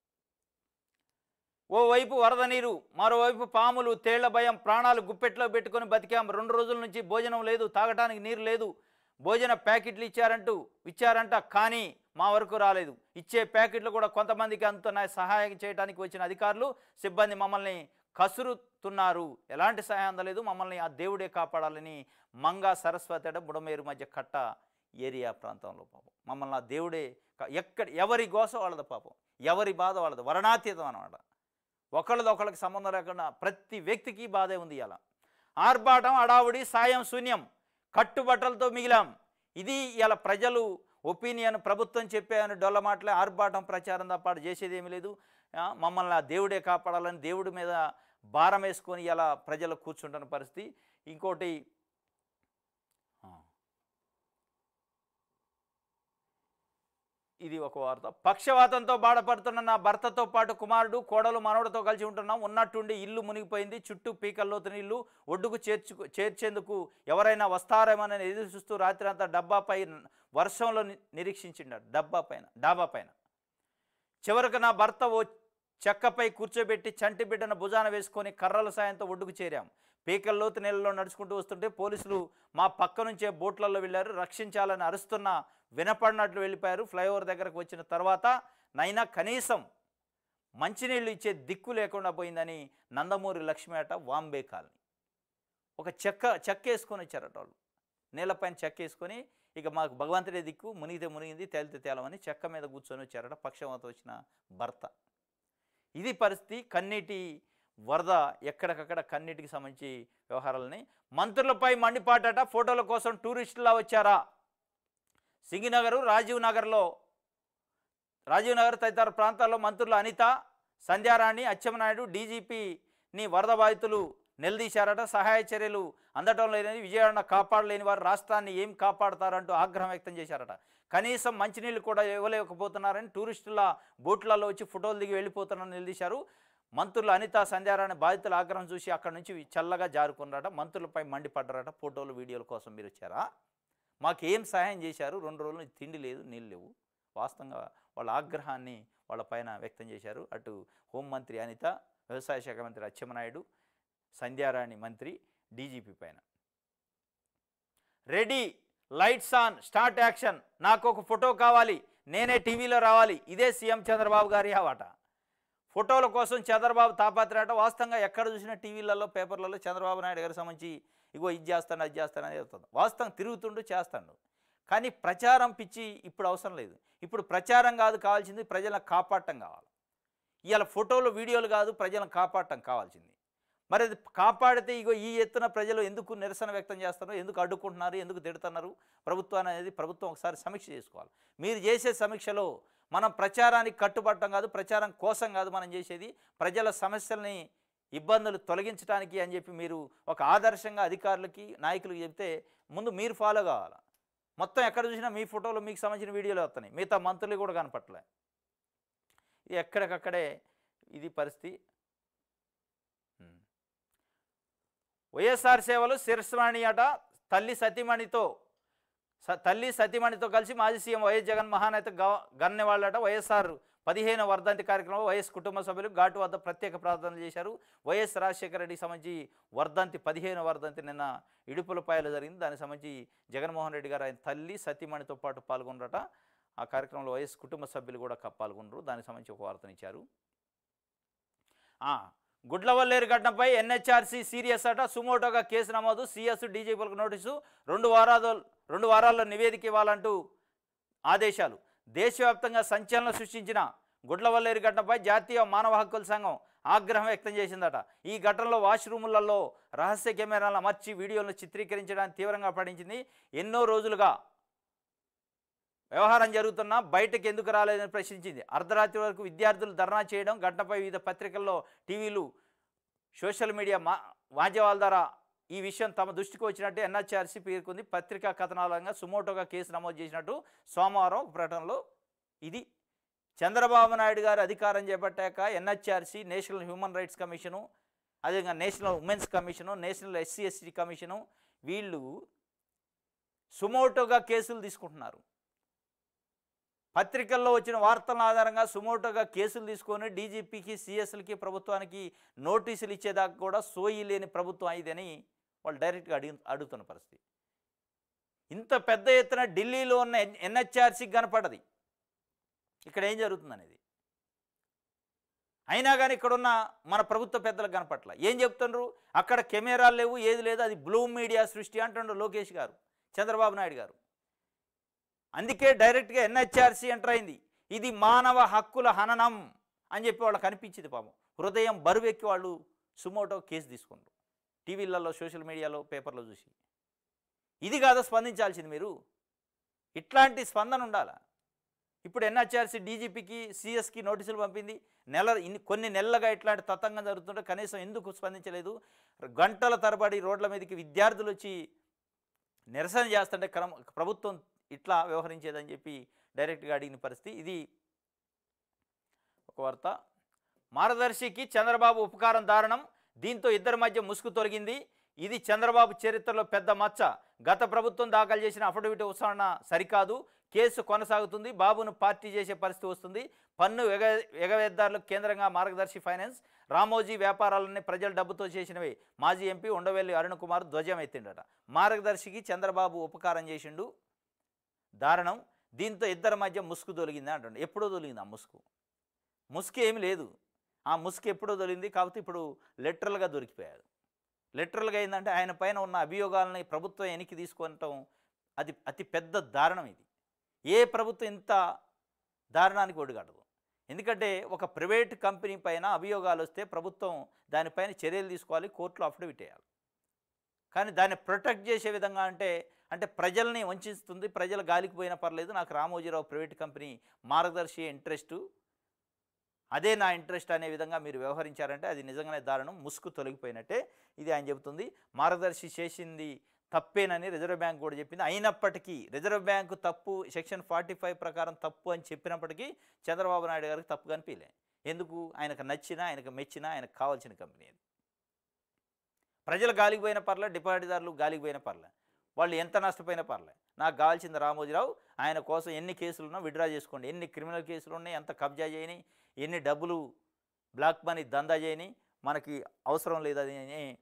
ఓవైపు వరద నీరు మరోవైపు పాములు తేళ్ల భయం ప్రాణాలు గుప్పెట్లో పెట్టుకొని బతికాం రెండు రోజుల నుంచి భోజనం లేదు తాగటానికి నీరు లేదు భోజన ప్యాకెట్లు ఇచ్చారంటూ ఇచ్చారంట కానీ మా వరకు రాలేదు ఇచ్చే ప్యాకెట్లు కూడా కొంతమందికి అందుతున్నాయి సహాయం చేయడానికి వచ్చిన అధికారులు సిబ్బంది మమ్మల్ని కసురుతున్నారు ఎలాంటి సహాయం అందలేదు మమ్మల్ని ఆ దేవుడే కాపాడాలని మంగా సరస్వతి అట బుడమేరు మధ్య కట్ట ఏరియా ప్రాంతంలో పాపం మమ్మల్ని ఆ దేవుడే కా- ఎక్కడ ఎవరి గోస వాళ్ళది పాపం ఎవరి బాధ వాళ్ళది వర్ణాతీతం అనమాట ఒకళ్ళది ఒకళ్ళకి సంబంధం లేకుండా ప్రతి వ్యక్తికి బాధే ఉంది ఇలా ఆర్భాటం అడావుడి సాయం శూన్యం కట్టుబట్టలతో మిగిలాం ఇది ఇలా ప్రజలు ఒపీనియన్ ప్రభుత్వం చెప్పాయని డొల్ల మాటలే ఆర్భాటం ప్రచారం తప్ప చేసేది ఏమీ లేదు ఆ, మమ్మల్ని ఆ దేవుడే కాపాడాలని దేవుడి మీద భారం వేసుకొని ఇలా ప్రజలు కూర్చుంటున్న పరిస్థితి ఇంకోటి ఆ. ఇది ఒక వార్త పక్షవాతంతో బాధపడుతున్న నా భర్తతో పాటు కుమారుడు కోడలు మనవడితో కలిసి ఉంటున్నాం ఉన్నట్టుండి ఇల్లు మునిగిపోయింది చుట్టూ పీకల్లోతున ఇల్లు ఒడ్డుకు చేర్చు చేర్చేందుకు ఎవరైనా వస్తారేమోనని ఎదురు చూస్తూ రాత్రి అంతా డబ్బాపై వర్షంలో ని- నిరీక్షించిండాడు డబ్బా పైన డాబా పైన చివరకు నా భర్త ఓ చెక్కపై కూర్చోబెట్టి చంటి బిడ్డను భుజాన వేసుకొని కర్రల సాయంతో ఒడ్డుకు చేరాం పీకల్లోతు నీళ్ళలో నడుచుకుంటూ వస్తుంటే పోలీసులు మా పక్క నుంచే బోట్లలో వెళ్ళారు రక్షించాలని అరుస్తున్న వినపడినట్లు వెళ్ళిపోయారు ఫ్లైఓవర్ దగ్గరకు వచ్చిన తర్వాత నైనా కనీసం మంచినీళ్ళు ఇచ్చే దిక్కు లేకుండా పోయిందని నందమూరి లక్ష్మి అట వాంబే కాలనీ ఒక చెక్క చెక్క వేసుకొని వచ్చారట వాళ్ళు నీళ్ళపైన చెక్క వేసుకొని ఇక మాకు భగవంతుడే దిక్కు మునిగితే మునిగింది తేలితే తేలమని చెక్క మీద కూర్చొని వచ్చారట పక్షవాత వచ్చిన భర్త ఇది పరిస్థితి కన్నీటి వరద ఎక్కడికక్కడ కన్నీటికి సంబంధించి వ్యవహారాలని మంత్రులపై మండిపాటట ఫోటోల కోసం టూరిస్టులా వచ్చారా సింగినగరు రాజీవ్ నగర్లో రాజీవ్ నగర్ తదితర ప్రాంతాల్లో మంత్రులు అనిత సంధ్యారాణి అచ్చెన్నాయుడు డీజీపీని వరద బాధితులు నిలదీశారట సహాయ చర్యలు అందటం లేదని విజయవాడ కాపాడలేని వారు రాష్ట్రాన్ని ఏం కాపాడతారంటూ ఆగ్రహం వ్యక్తం చేశారట కనీసం మంచినీళ్ళు కూడా ఇవ్వలేకపోతున్నారని టూరిస్టుల బోట్లలో వచ్చి ఫోటోలు దిగి వెళ్ళిపోతున్నారని నిలదీశారు మంత్రులు అనిత సంధ్యారాణి బాధితుల ఆగ్రహం చూసి అక్కడి నుంచి చల్లగా జారుకున్నారట మంత్రులపై మండిపడ్డారట ఫోటోలు వీడియోల కోసం మీరు వచ్చారా మాకు ఏం సహాయం చేశారు రెండు రోజులు తిండి లేదు నీళ్ళు లేవు వాస్తవంగా వాళ్ళ ఆగ్రహాన్ని వాళ్ళ పైన వ్యక్తం చేశారు అటు హోంమంత్రి అనిత వ్యవసాయ శాఖ మంత్రి అచ్చెన్నాయుడు సంధ్యారాణి మంత్రి డీజీపీ పైన ready lights on start action నాకు ఒక ఫోటో కావాలి నేనే టీవీలో రావాలి ఇదే సీఎం చంద్రబాబు గారి ఆవాట ఫోటోల కోసం చంద్రబాబు తాపత్రట వాస్తవంగా ఎక్కడ చూసినా టీవీలలో పేపర్లలో చంద్రబాబు నాయుడు గారికి సంబంధించి ఇగో ఇది చేస్తాను అది చేస్తాను అనేది చెప్తుంది వాస్తవం తిరుగుతుండు చేస్తాడు కానీ ప్రచారం పిచ్చి ఇప్పుడు అవసరం లేదు ఇప్పుడు ప్రచారం కాదు కావాల్సింది ప్రజలను కాపాడటం కావాలి ఇవాళ ఫోటోలు వీడియోలు కాదు ప్రజలను కాపాడటం కావాల్సింది మరి అది కాపాడితే ఇగో ఈ ఎత్తున ప్రజలు ఎందుకు నిరసన వ్యక్తం చేస్తున్నారు ఎందుకు అడ్డుకుంటున్నారు ఎందుకు తిడుతున్నారు ప్రభుత్వాన్ని అనేది ప్రభుత్వం ఒకసారి సమీక్ష చేసుకోవాలి మీరు చేసే సమీక్షలో మనం ప్రచారానికి కట్టుబడటం కాదు ప్రచారం కోసం కాదు మనం చేసేది ప్రజల సమస్యల్ని ఇబ్బందులు తొలగించడానికి అని చెప్పి మీరు ఒక ఆదర్శంగా అధికారులకి నాయకులకి చెప్తే ముందు మీరు ఫాలో కావాలి మొత్తం ఎక్కడ చూసినా మీ ఫోటోలు మీకు సంబంధించిన వీడియోలు వస్తున్నాయి మిగతా మంత్రులు కూడా కనపట్లే ఇది ఎక్కడికక్కడే ఇది పరిస్థితి ఉమ్. వైఎస్ఆర్ సేవలు శిరస్వాణి అట తల్లి సతీమణితో స తల్లి సతీమణితో కలిసి మాజీ సీఎం వైఎస్ జగన్ మహానేత గ- గన్నెవాళ్ళట వైఎస్ఆర్ పదిహేను వర్ధంతి కార్యక్రమంలో వైఎస్ కుటుంబ సభ్యులు ఘాటు వద్ద ప్రత్యేక ప్రార్థనలు చేశారు వైఎస్ రాజశేఖర రెడ్డికి సంబంధించి వర్ధంతి పదిహేను వర్ధంతి నిన్న ఇడుపులపాయలో జరిగింది దానికి సంబంధించి జగన్మోహన్ రెడ్డి గారు ఆయన తల్లి సతీమణితో పాటు పాల్గొన్నారట ఆ కార్యక్రమంలో వైఎస్ కుటుంబ సభ్యులు కూడా క- పాల్గొన్నారు దానికి సంబంధించి ఒక వార్తనిచ్చారు ఆ, గుడ్లవల్లేరు ఘటనపై ఎన్హెచ్ఆర్సీ సీరియస్ అట సుమోటోగా కేసు నమోదు సిఎస్ డీజీపీలకు నోటీసు రెండు వారాలు రెండు వారాల్లో నివేదిక ఇవ్వాలంటూ ఆదేశాలు దేశవ్యాప్తంగా సంచలనం సృష్టించిన గుడ్లవల్లేరు ఘటనపై జాతీయ మానవ హక్కుల సంఘం ఆగ్రహం వ్యక్తం చేసిందట ఈ ఘటనలో వాష్రూములలో రహస్య కెమెరాలను అమర్చి వీడియోలను చిత్రీకరించడానికి తీవ్రంగా పడించింది ఎన్నో రోజులుగా వ్యవహారం జరుగుతున్నా బయటకు ఎందుకు రాలేదని ప్రశ్నించింది అర్ధరాత్రి వరకు విద్యార్థులు ధర్నా చేయడం ఘటనపై వివిధ పత్రికల్లో టీవీలు సోషల్ మీడియా మా మాధ్యమాల ద్వారా ఈ విషయం తమ దృష్టికి వచ్చినట్టు ఎన్హెచ్ఆర్సీ పేర్కొంది పత్రికా కథనాలంగా సుమోటోగా కేసు నమోదు చేసినట్టు సోమవారం ఒక ప్రకటనలో ఇది చంద్రబాబు నాయుడు గారు అధికారం చేపట్టాక NHRC national human rights commission అదేవిధంగా national women's commission national SC ST commission వీళ్ళు సుమోటోగా కేసులు తీసుకుంటున్నారు పత్రికల్లో వచ్చిన వార్తల ఆధారంగా సుమోటోగా కేసులు తీసుకొని డీజీపీకి సిఎస్లకి ప్రభుత్వానికి నోటీసులు ఇచ్చేదాకా కూడా సోయి లేని ప్రభుత్వం ఇదని వాళ్ళు డైరెక్ట్గా అడిగి అడుగుతున్న పరిస్థితి ఇంత పెద్ద ఎత్తున ఢిల్లీలో ఉన్న ఎన్ ఎన్హెచ్ఆర్సీకి కనపడది ఇక్కడ ఏం జరుగుతుంది అనేది అయినా కానీ ఇక్కడున్న మన ప్రభుత్వ పెద్దలకు కనపట్ల ఏం చెప్తున్నారు అక్కడ కెమెరాలు లేవు ఏది లేదు అది బ్లూ మీడియా సృష్టి అంటుండ్రు లోకేష్ గారు చంద్రబాబు నాయుడు గారు అందుకే డైరెక్ట్గా ఎన్హెచ్ఆర్సీ ఎంటర్ అయింది ఇది మానవ హక్కుల హననం అని చెప్పి వాళ్ళకి అనిపించింది పాపం హృదయం బరువెక్కి వాళ్ళు సుమోటో కేసు తీసుకుంటారు టీవీలలో సోషల్ మీడియాలో పేపర్లో చూసి ఇది కాదా స్పందించాల్సింది మీరు ఇట్లాంటి స్పందన ఉండాలా ఇప్పుడు ఎన్హెచ్ఆర్సీ డీజీపీకి సిఎస్కి నోటీసులు పంపింది నెల ఇన్ని కొన్ని నెలలుగా ఇట్లాంటి తతంగం జరుగుతుంటే కనీసం ఎందుకు స్పందించలేదు గంటల తరబడి రోడ్ల మీదకి విద్యార్థులు వచ్చి నిరసన చేస్తుంటే క్రమ ప్రభుత్వం ఇట్లా వ్యవహరించేదని చెప్పి డైరెక్ట్గా అడిగిన పరిస్థితి ఇది ఒక వార్త మార్గదర్శికి చంద్రబాబు ఉపకారం దారుణం దీంతో ఇద్దరి మధ్య ముసుగు తొలగింది ఇది చంద్రబాబు చరిత్రలో పెద్ద మచ్చ గత ప్రభుత్వం దాఖలు చేసిన అఫిడవిట్ విచారణ సరికాదు కేసు కొనసాగుతుంది బాబును పార్టీ చేసే పరిస్థితి వస్తుంది పన్ను ఎగ ఎగవేద్దారులకు కేంద్రంగా మార్గదర్శి ఫైనాన్స్ రామోజీ వ్యాపారాలన్నీ ప్రజల డబ్బుతో చేసినవి మాజీ ఎంపీ ఉండవెల్లి అరుణ్ కుమార్ ధ్వజం ఎత్తిండట మార్గదర్శికి చంద్రబాబు ఉపకారం చేసిండు దారుణం దీంతో ఇద్దరి మధ్య ముసుగు తొలగింది అంటుండే ఎప్పుడో తొలగింది ఆ ముసుగు ముసుగు ఏమి లేదు ఆ ముసుగు ఎప్పుడో తొలిగింది కాకపోతే ఇప్పుడు లిటరల్గా దొరికిపోయాడు లిటరల్గా ఏంటంటే ఆయన పైన ఉన్న అభియోగాలని ప్రభుత్వం వెనక్కి తీసుకొనటం అది అతి పెద్ద దారుణం ఇది ఏ ప్రభుత్వం ఇంత దారుణానికి ఒడిగడదు ఎందుకంటే ఒక ప్రైవేట్ కంపెనీ పైన అభియోగాలు వస్తే ప్రభుత్వం దానిపైన చర్యలు తీసుకోవాలి కోర్టులో అఫిడవిట్ వేయాలి కానీ దాన్ని ప్రొటెక్ట్ చేసే విధంగా అంటే అంటే ప్రజల్ని వంచిస్తుంది ప్రజలు గాలికి పోయినా పర్లేదు నాకు Ramoji Rao private company Margadarsi interest అదే నా ఇంట్రెస్ట్ అనే విధంగా మీరు వ్యవహరించారంటే అది నిజంగానే దారుణం ముసుగు తొలగిపోయినట్టే ఇది ఆయన చెబుతుంది మార్గదర్శి చేసింది తప్పేనని రిజర్వ్ బ్యాంక్ కూడా చెప్పింది అయినప్పటికీ రిజర్వ్ బ్యాంకు తప్పు సెక్షన్ ఫార్టీ ఫైవ్ ప్రకారం తప్పు అని చెప్పినప్పటికీ చంద్రబాబు నాయుడు గారికి తప్పు కనిపించలే ఎందుకు ఆయనకు నచ్చినా ఆయనకు మెచ్చినా ఆయనకు కావాల్సిన కంపెనీ అది ప్రజలు గాలికి పోయిన పర్లే డిపాజిట్దారులు గాలికి పోయిన పర్లే వాళ్ళు ఎంత నష్టపోయినా పర్లే నాకు కావాల్సింది రామోజీరావు ఆయన కోసం ఎన్ని కేసులు ఉన్నా విడ్రా చేసుకోండి ఎన్ని క్రిమినల్ కేసులు ఉన్నాయి ఎంత కబ్జా చేయని ఎన్ని డబ్బులు బ్లాక్ మనీ దందా చేయని మనకి అవసరం లేదని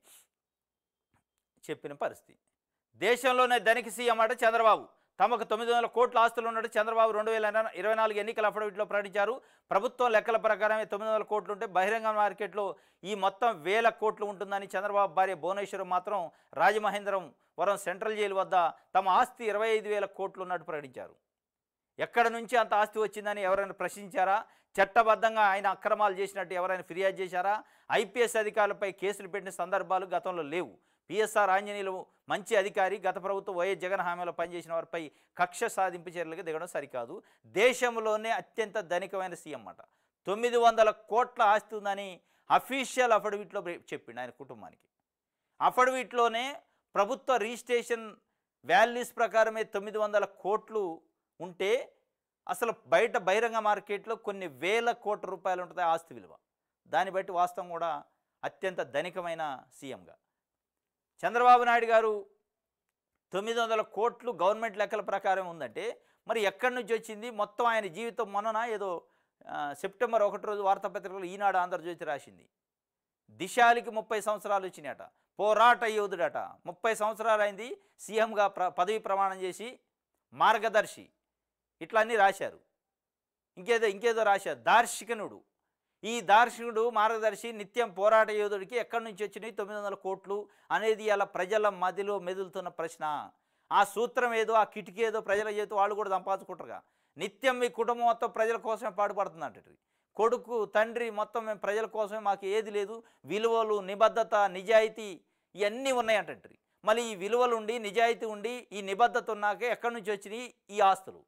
చెప్పిన పరిస్థితి దేశంలోనే ధనిక సీఎం అట చంద్రబాబు తమకు తొమ్మిది వందల కోట్ల ఆస్తులు ఉన్నట్టు చంద్రబాబు రెండు వేల ఇరవై నాలుగు ఎన్నికల అఫిడవిట్లో ప్రకటించారు ప్రభుత్వం లెక్కల ప్రకారమే తొమ్మిది వందల కోట్లు ఉంటే బహిరంగ మార్కెట్లో ఈ మొత్తం వేల కోట్లు ఉంటుందని చంద్రబాబు భార్య భువనేశ్వరం మాత్రం రాజమహేంద్రం వరం సెంట్రల్ జైలు వద్ద తమ ఆస్తి ఇరవై ఐదు వేల కోట్లు ఉన్నట్టు ప్రకటించారు ఎక్కడ నుంచి అంత ఆస్తి వచ్చిందని ఎవరైనా ప్రశ్నించారా చట్టబద్ధంగా ఆయన అక్రమాలు చేసినట్టు ఎవరైనా ఫిర్యాదు చేశారా ఐపీఎస్ అధికారులపై కేసులు పెట్టిన సందర్భాలు గతంలో లేవు పిఎస్ఆర్ ఆంజనేయులు మంచి అధికారి గత ప్రభుత్వం వైఎస్ జగన్ హామీలో పనిచేసిన వారిపై కక్ష సాధింపు చర్యలకు దిగడం సరికాదు దేశంలోనే అత్యంత ధనికమైన సీఎం అట తొమ్మిది వందల కోట్ల ఆస్తి ఉందని అఫీషియల్ అఫిడవిట్లో చెప్పిండు ఆయన కుటుంబానికి అఫిడవిట్లోనే ప్రభుత్వ రిజిస్ట్రేషన్ వాల్యూస్ ప్రకారమే తొమ్మిది వందల కోట్లు ఉంటే అసలు బయట బహిరంగ మార్కెట్లో కొన్ని వేల కోట్ల రూపాయలు ఉంటుంది ఆ ఆస్తి విలువ దాన్ని బట్టి వాస్తవం కూడా అత్యంత ధనికమైన సీఎంగా చంద్రబాబు నాయుడు గారు తొమ్మిది వందల కోట్లు గవర్నమెంట్ లెక్కల ప్రకారం ఉందంటే మరి ఎక్కడి నుంచి వచ్చింది మొత్తం ఆయన జీవితం మొన్నన ఏదో ఆ, సెప్టెంబర్ ఒకటి రోజు వార్తాపత్రికలో ఈనాడు ఆంధ్రజ్యోతి రాసింది దిశాలికి ముప్పై సంవత్సరాలు వచ్చినాయట పోరాట యోధుడట ముప్పై సంవత్సరాలు అయింది సీఎంగా ప్ర పదవి ప్రమాణం చేసి మార్గదర్శి ఇట్లా అన్నీ రాశారు ఇంకేదో ఇంకేదో రాశారు దార్శికనుడు ఈ దార్శనికుడు మార్గదర్శి నిత్యం పోరాట యోధుడికి ఎక్కడి నుంచి వచ్చినాయి తొమ్మిది వందల కోట్లు అనేది అలా ప్రజల మదిలో మెదులుతున్న ప్రశ్న ఆ సూత్రం ఏదో ఆ కిటికీ ఏదో ప్రజల చేతి వాళ్ళు కూడా సంపాదించుకుంటారుగా నిత్యం మీ కుటుంబం మొత్తం ప్రజల కోసమే పాటుపడుతుంది కొడుకు తండ్రి మొత్తం మేము ప్రజల కోసమే మాకు ఏది లేదు విలువలు నిబద్ధత నిజాయితీ ఇవన్నీ ఉన్నాయంటే మళ్ళీ ఈ విలువలు ఉండి నిజాయితీ ఉండి ఈ నిబద్ధత ఉన్నాకే ఎక్కడి నుంచి వచ్చినాయి ఈ ఆస్తులు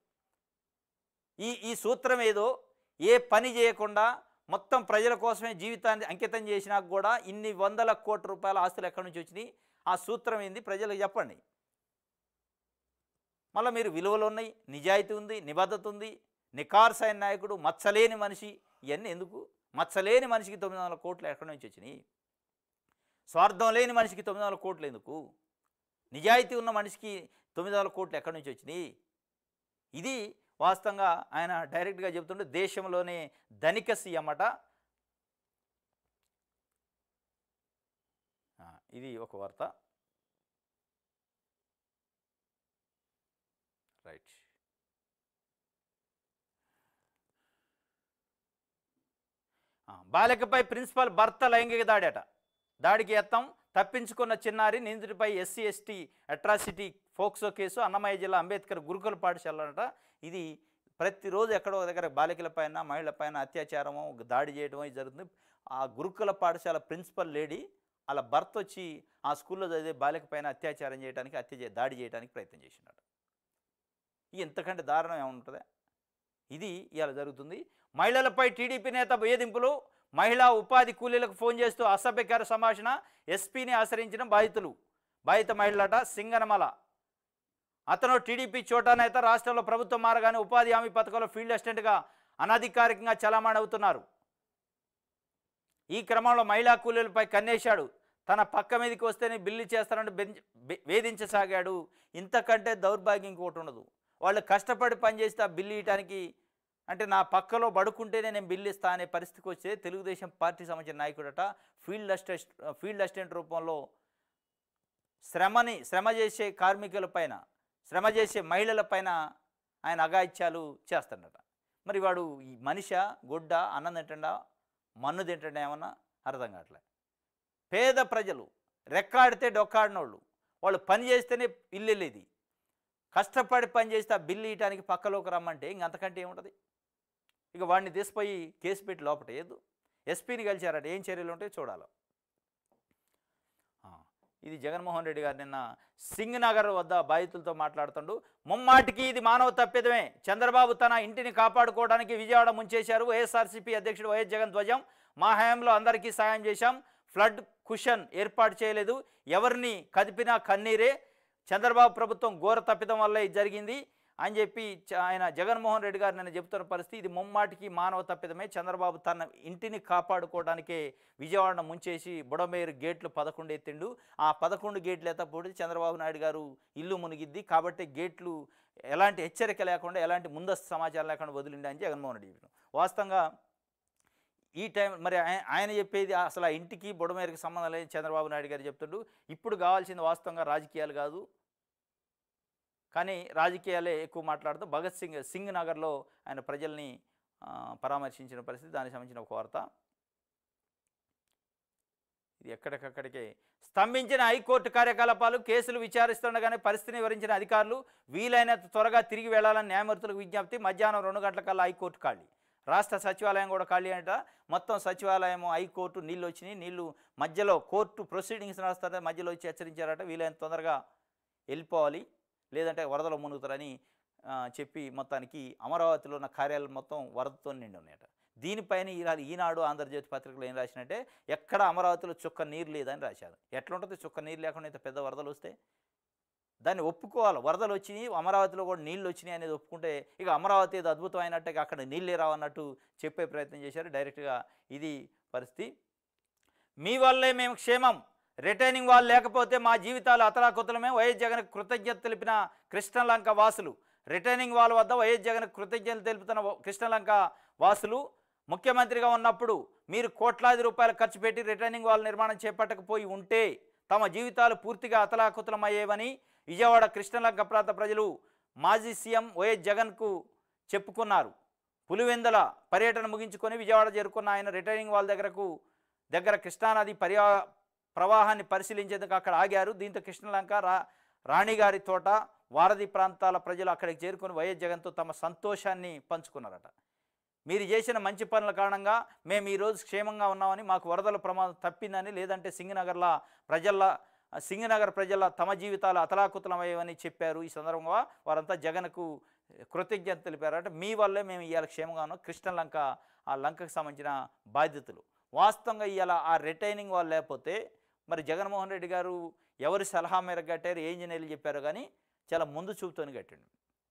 ఈ ఈ సూత్రం ఏదో ఏ పని చేయకుండా మొత్తం ప్రజల కోసమే జీవితాన్ని అంకితం చేసినా కూడా ఇన్ని వందల కోట్ల రూపాయల ఆస్తులు ఎక్కడి నుంచి వచ్చినాయి ఆ సూత్రం ఏంది ప్రజలకు చెప్పండి మళ్ళీ మీరు విలువలు ఉన్నాయి నిజాయితీ ఉంది నిబద్ధత ఉంది నికార్సైన నాయకుడు మచ్చలేని మనిషి ఇవన్నీ ఎందుకు మచ్చలేని మనిషికి తొమ్మిది వందల కోట్లు ఎక్కడి నుంచి వచ్చినాయి స్వార్థం లేని మనిషికి తొమ్మిది వందల కోట్లు ఎందుకు నిజాయితీ ఉన్న మనిషికి తొమ్మిది వందల కోట్లు ఎక్కడి నుంచి వచ్చినాయి ఇది వాస్తవంగా ఆయన డైరెక్ట్గా చెబుతుంటే దేశంలోనే ధనిక సీఎం అట ఆ, ఇది ఒక వార్త రైట్ ఆ, బాలికపై ప్రిన్సిపల్ భర్త లైంగిక దాడి అట దాడికి ఎత్తం తప్పించుకున్న చిన్నారి నిందితుడిపై SC ST atrocity POCSO case Annamayya జిల్లా అంబేద్కర్ గురుకుల పాఠశాల అట ఇది ప్రతిరోజు ఎక్కడో ఒక దగ్గర బాలికలపైన మహిళలపైన అత్యాచారము దాడి చేయడం ఇది జరుగుతుంది ఆ గురుకుల పాఠశాల ప్రిన్సిపల్ లేడీ వాళ్ళ భర్త వచ్చి ఆ స్కూల్లో చదివే బాలిక పైన అత్యాచారం చేయడానికి హత్య చే దాడి చేయడానికి ప్రయత్నం చేసినాడు ఇది ఎంతకంటే దారుణం ఏముంటుందా ఇది ఇవాళ జరుగుతుంది మహిళలపై టీడీపీ నేత వేధింపులు మహిళా ఉపాధి కూలీలకు ఫోన్ చేస్తూ అసభ్యకర సంభాషణ ఎస్పీని ఆశ్రయించిన బాధితులు బాధిత మహిళలట సింగనమల అతను టీడీపీ చోటా నేత రాష్ట్రంలో ప్రభుత్వం మారగానే ఉపాధి హామీ పథకంలో ఫీల్డ్ అసిస్టెంట్గా అనధికారికంగా చలామణి అవుతున్నారు ఈ క్రమంలో మహిళా కూలీలపై కన్నేశాడు తన పక్క మీదకి వస్తేనే బిల్లు చేస్తానంటూ బెంచ్- బె- వేధించసాగాడు ఇంతకంటే దౌర్భాగ్యం ఇంకోటి ఉండదు వాళ్ళు కష్టపడి పనిచేస్తే ఆ బిల్లు ఇవ్వడానికి అంటే నా పక్కలో పడుకుంటేనే నేను బిల్లు ఇస్తా అనే పరిస్థితికి వచ్చే తెలుగుదేశం పార్టీ సంబంధించిన నాయకుడట ఫీల్డ్ అసిస్టెంట్ ఫీల్డ్ అసిస్టెంట్ రూపంలో శ్రమని శ్రమ చేసే కార్మికుల పైన శ్రమ చేసే మహిళల పైన ఆయన అగాయిత్యాలు చేస్తాడట మరి వాడు ఈ మనిష గొడ్డ అన్నం తింటడా మన్ను తింటడా ఏమన్నా అర్థం కావట్లే పేద ప్రజలు రెక్కాడితే డొక్కాడినోళ్ళు వాళ్ళు పని చేస్తేనే ఇల్లు వెళ్ళేది కష్టపడి పని చేస్తే ఆ బిల్లు ఇయటానికి పక్కలోకి రమ్మంటే ఇంక అంతకంటే ఏముంటుంది ఇక వాడిని తీసిపోయి కేసు పెట్టి లోపట ఏదు ఎస్పీని కలిశారట ఏం చర్యలు ఉంటాయో చూడాలి ఆ, ఇది జగన్మోహన్ రెడ్డి గారు నిన్న సింగ్ నగర్ వద్ద బాధితులతో మాట్లాడుతుండు ముమ్మాటికి ఇది మానవ తప్పిదమే చంద్రబాబు తన ఇంటిని కాపాడుకోవడానికి విజయవాడ ముంచేశారు వైఎస్ఆర్సీపీ అధ్యక్షుడు వైఎస్ జగన్ ధ్వజం మా హయాంలో అందరికీ సాయం చేశాం ఫ్లడ్ కుషన్ ఏర్పాటు చేయలేదు ఎవరిని కదిపినా కన్నీరే చంద్రబాబు ప్రభుత్వం ఘోర తప్పిదం వల్ల ఇది జరిగింది అని చెప్పి చ- ఆయన జగన్మోహన్ రెడ్డి గారు నిన్న చెబుతున్న పరిస్థితి ఇది ముమ్మాటికి మానవ తప్పిదమే చంద్రబాబు తన ఇంటిని కాపాడుకోవడానికే విజయవాడను ముంచేసి బుడమేరు గేట్లు పదకొండు ఎత్తిండు ఆ పదకొండు గేట్లు ఎత్తపోతే చంద్రబాబు నాయుడు గారు ఇల్లు మునిగిద్ది కాబట్టి గేట్లు ఎలాంటి హెచ్చరిక లేకుండా ఎలాంటి ముందస్తు సమాచారం లేకుండా వదిలిండి అని జగన్మోహన్ రెడ్డి చెప్పారు వాస్తవంగా ఈ టైం మరి ఆయ- ఆయన చెప్పేది అసలు ఆ ఇంటికి బుడమేరకు సంబంధం లేదు చంద్రబాబు నాయుడు గారు చెప్తుండు ఇప్పుడు కావాల్సింది వాస్తవంగా రాజకీయాలు కాదు కానీ రాజకీయాలే ఎక్కువ మాట్లాడుతూ భగత్ సింగ్ సింగ్ నగర్లో ఆయన ప్రజల్ని ఆ, పరామర్శించిన పరిస్థితి దానికి సంబంధించిన ఒక వార్త ఇది ఎక్కడికక్కడికే స్తంభించిన హైకోర్టు కార్యకలాపాలు కేసులు విచారిస్తుండగానే పరిస్థితిని వివరించిన అధికారులు వీలైనంత త్వరగా తిరిగి వెళ్లాలని న్యాయమూర్తులకు విజ్ఞప్తి మధ్యాహ్నం రెండు గంటల కల్లా హైకోర్టు ఖాళీ రాష్ట్ర సచివాలయం కూడా ఖాళీ అంట మొత్తం సచివాలయం హైకోర్టు నీళ్ళు వచ్చినాయి నీళ్లు మధ్యలో కోర్టు ప్రొసీడింగ్స్ నడుస్తుంటే మధ్యలో వచ్చి హెచ్చరించారట వీలైనంత తొందరగా వెళ్ళిపోవాలి లేదంటే వరదలో మునుగుతారని ఆ, చెప్పి మొత్తానికి అమరావతిలో ఉన్న కార్యాలయం మొత్తం వరదతో నిండి ఉన్నాయట దీనిపైన ఈనాడు ఈనాడు ఆంధ్రజ్యోతి పత్రికలు ఏం రాసినట్టే ఎక్కడ అమరావతిలో చుక్క నీరు లేదని రాశారు ఎట్లుంటుంది చుక్క నీరు లేకుండా ఇంత పెద్ద వరదలు వస్తే దాన్ని ఒప్పుకోవాలి వరదలు వచ్చినాయి అమరావతిలో కూడా నీళ్ళు వచ్చినాయి అనేది ఒప్పుకుంటే ఇక అమరావతి ఏదో అద్భుతమైనట్టే ఇక అక్కడ నీళ్ళే రావన్నట్టు చెప్పే ప్రయత్నం చేశారు డైరెక్ట్గా ఇది పరిస్థితి మీ వల్లే మేము క్షేమం రిటైనింగ్ వాళ్ళు లేకపోతే మా జీవితాలు అతలాకుతలమే వైఎస్ జగన్ కృతజ్ఞత తెలిపిన కృష్ణలంక వాసులు రిటైనింగ్ వాళ్ళ వద్ద వైఎస్ జగన్ కృతజ్ఞతలు తెలుపుతున్న వ- కృష్ణలంక వాసులు ముఖ్యమంత్రిగా ఉన్నప్పుడు మీరు కోట్లాది రూపాయలు ఖర్చు పెట్టి రిటైనింగ్ వాళ్ళ నిర్మాణం చేపట్టకపోయి ఉంటే తమ జీవితాలు పూర్తిగా అతలాకుతలమయ్యేవని విజయవాడ కృష్ణలంక ప్రాంత ప్రజలు మాజీ సీఎం వైఎస్ జగన్కు చెప్పుకున్నారు పులివెందల పర్యటన ముగించుకొని విజయవాడ చేరుకున్న ఆయన రిటైనింగ్ వాళ్ళ దగ్గరకు దగ్గర కృష్ణానది పర్యా ప్రవాహాన్ని పరిశీలించేందుకు అక్కడ ఆగారు దీంతో కృష్ణలంక రా రాణిగారి తోట వారధి ప్రాంతాల ప్రజలు అక్కడికి చేరుకొని వైఎస్ జగన్తో తమ సంతోషాన్ని పంచుకున్నారట మీరు చేసిన మంచి పనుల కారణంగా మేము ఈరోజు క్షేమంగా ఉన్నామని మాకు వరదల ప్రమాదం తప్పిందని లేదంటే సింగనగర్ల ప్రజల సింగనగర్ ప్రజల తమ జీవితాలు అతలాకుతలమయ్యవని చెప్పారు ఈ సందర్భంగా వారంతా జగన్కు కృతజ్ఞత తెలిపారట మీ వల్లే మేము ఇవాళ క్షేమంగా ఉన్నాం కృష్ణలంక ఆ లంకకు సంబంధించిన బాధ్యతలు వాస్తవంగా ఇవాళ ఆ రిటైనింగ్ వాళ్ళు లేకపోతే మరి జగన్మోహన్ రెడ్డి గారు ఎవరి సలహా మేరకు కట్టారు ఏ ఇంజనీర్లు చెప్పారు కానీ చాలా ముందు చూపుతోని కట్టిండు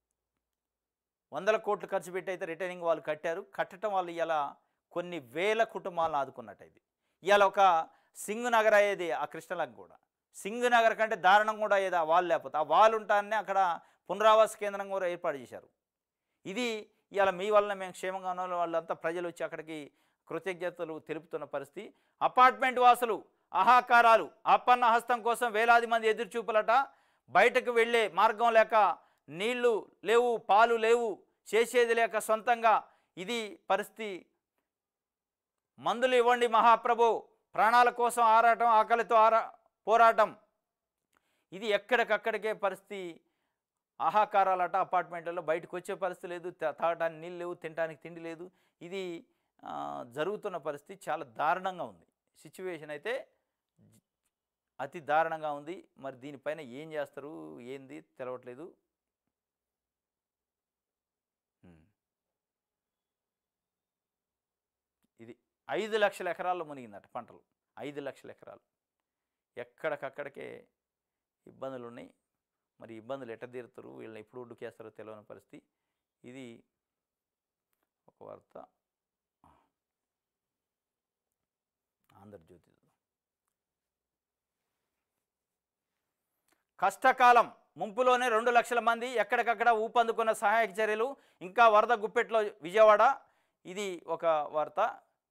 వందల కోట్లు ఖర్చు పెట్టి అయితే రిటైనింగ్ వాళ్ళు కట్టారు కట్టడం వల్ల ఇలా కొన్ని వేల కుటుంబాలను ఆదుకున్నట్టు ఇది ఇవాళ ఒక సింగ్ నగర్ అయ్యేది ఆ కృష్ణలకు కూడా సింగ్ నగర్ కంటే దారుణం కూడా అయ్యేది ఆ వాల్ లేకపోతే ఆ వాల్ ఉంటానే అక్కడ పునరావాస కేంద్రం కూడా ఏర్పాటు చేశారు ఇది ఇవాళ మీ వలన మేము క్షేమంగా ఉన్న వాళ్ళంతా ప్రజలు వచ్చి అక్కడికి కృతజ్ఞతలు తెలుపుతున్న పరిస్థితి అపార్ట్మెంట్ వాసులు ఆహాకారాలు ఆపన్న హస్తం కోసం వేలాది మంది ఎదురుచూపులట బయటకు వెళ్ళే మార్గం లేక నీళ్లు లేవు పాలు లేవు చేసేది లేక సొంతంగా ఇది పరిస్థితి మందులు ఇవ్వండి మహాప్రభు ప్రాణాల కోసం ఆరాటం ఆకలితో ఆరా పోరాటం ఇది ఎక్కడికక్కడికే పరిస్థితి ఆహాకారాలట అపార్ట్మెంట్లలో బయటకు వచ్చే పరిస్థితి లేదు తా- తాగడానికి నీళ్ళు లేవు తినడానికి తిండి లేదు ఇది ఆ, జరుగుతున్న పరిస్థితి చాలా దారుణంగా ఉంది సిచ్యువేషన్ అయితే జ- అతి దారుణంగా ఉంది మరి దీనిపైన ఏం చేస్తారు ఏంది తెలవట్లేదు ఉమ్. ఇది ఐదు లక్షల ఎకరాల్లో మునిగిందట పంటలు ఐదు లక్షల ఎకరాలు ఎక్కడికక్కడికే ఇబ్బందులు ఉన్నాయి మరి ఇబ్బందులు ఎట్ట తీరుతారు వీళ్ళని ఎప్పుడు ఉడ్డుకేస్తారో తెలియని పరిస్థితి ఇది ఒక వార్త ఆంధ్రజ్యోతి చూద్దాం. కష్టకాలం ముంపులోనే రెండు లక్షల మంది ఎక్కడికక్కడ ఊపందుకున్న సహాయక చర్యలు ఇంకా వరద గుప్పెట్లో విజయవాడ ఇది ఒక వార్త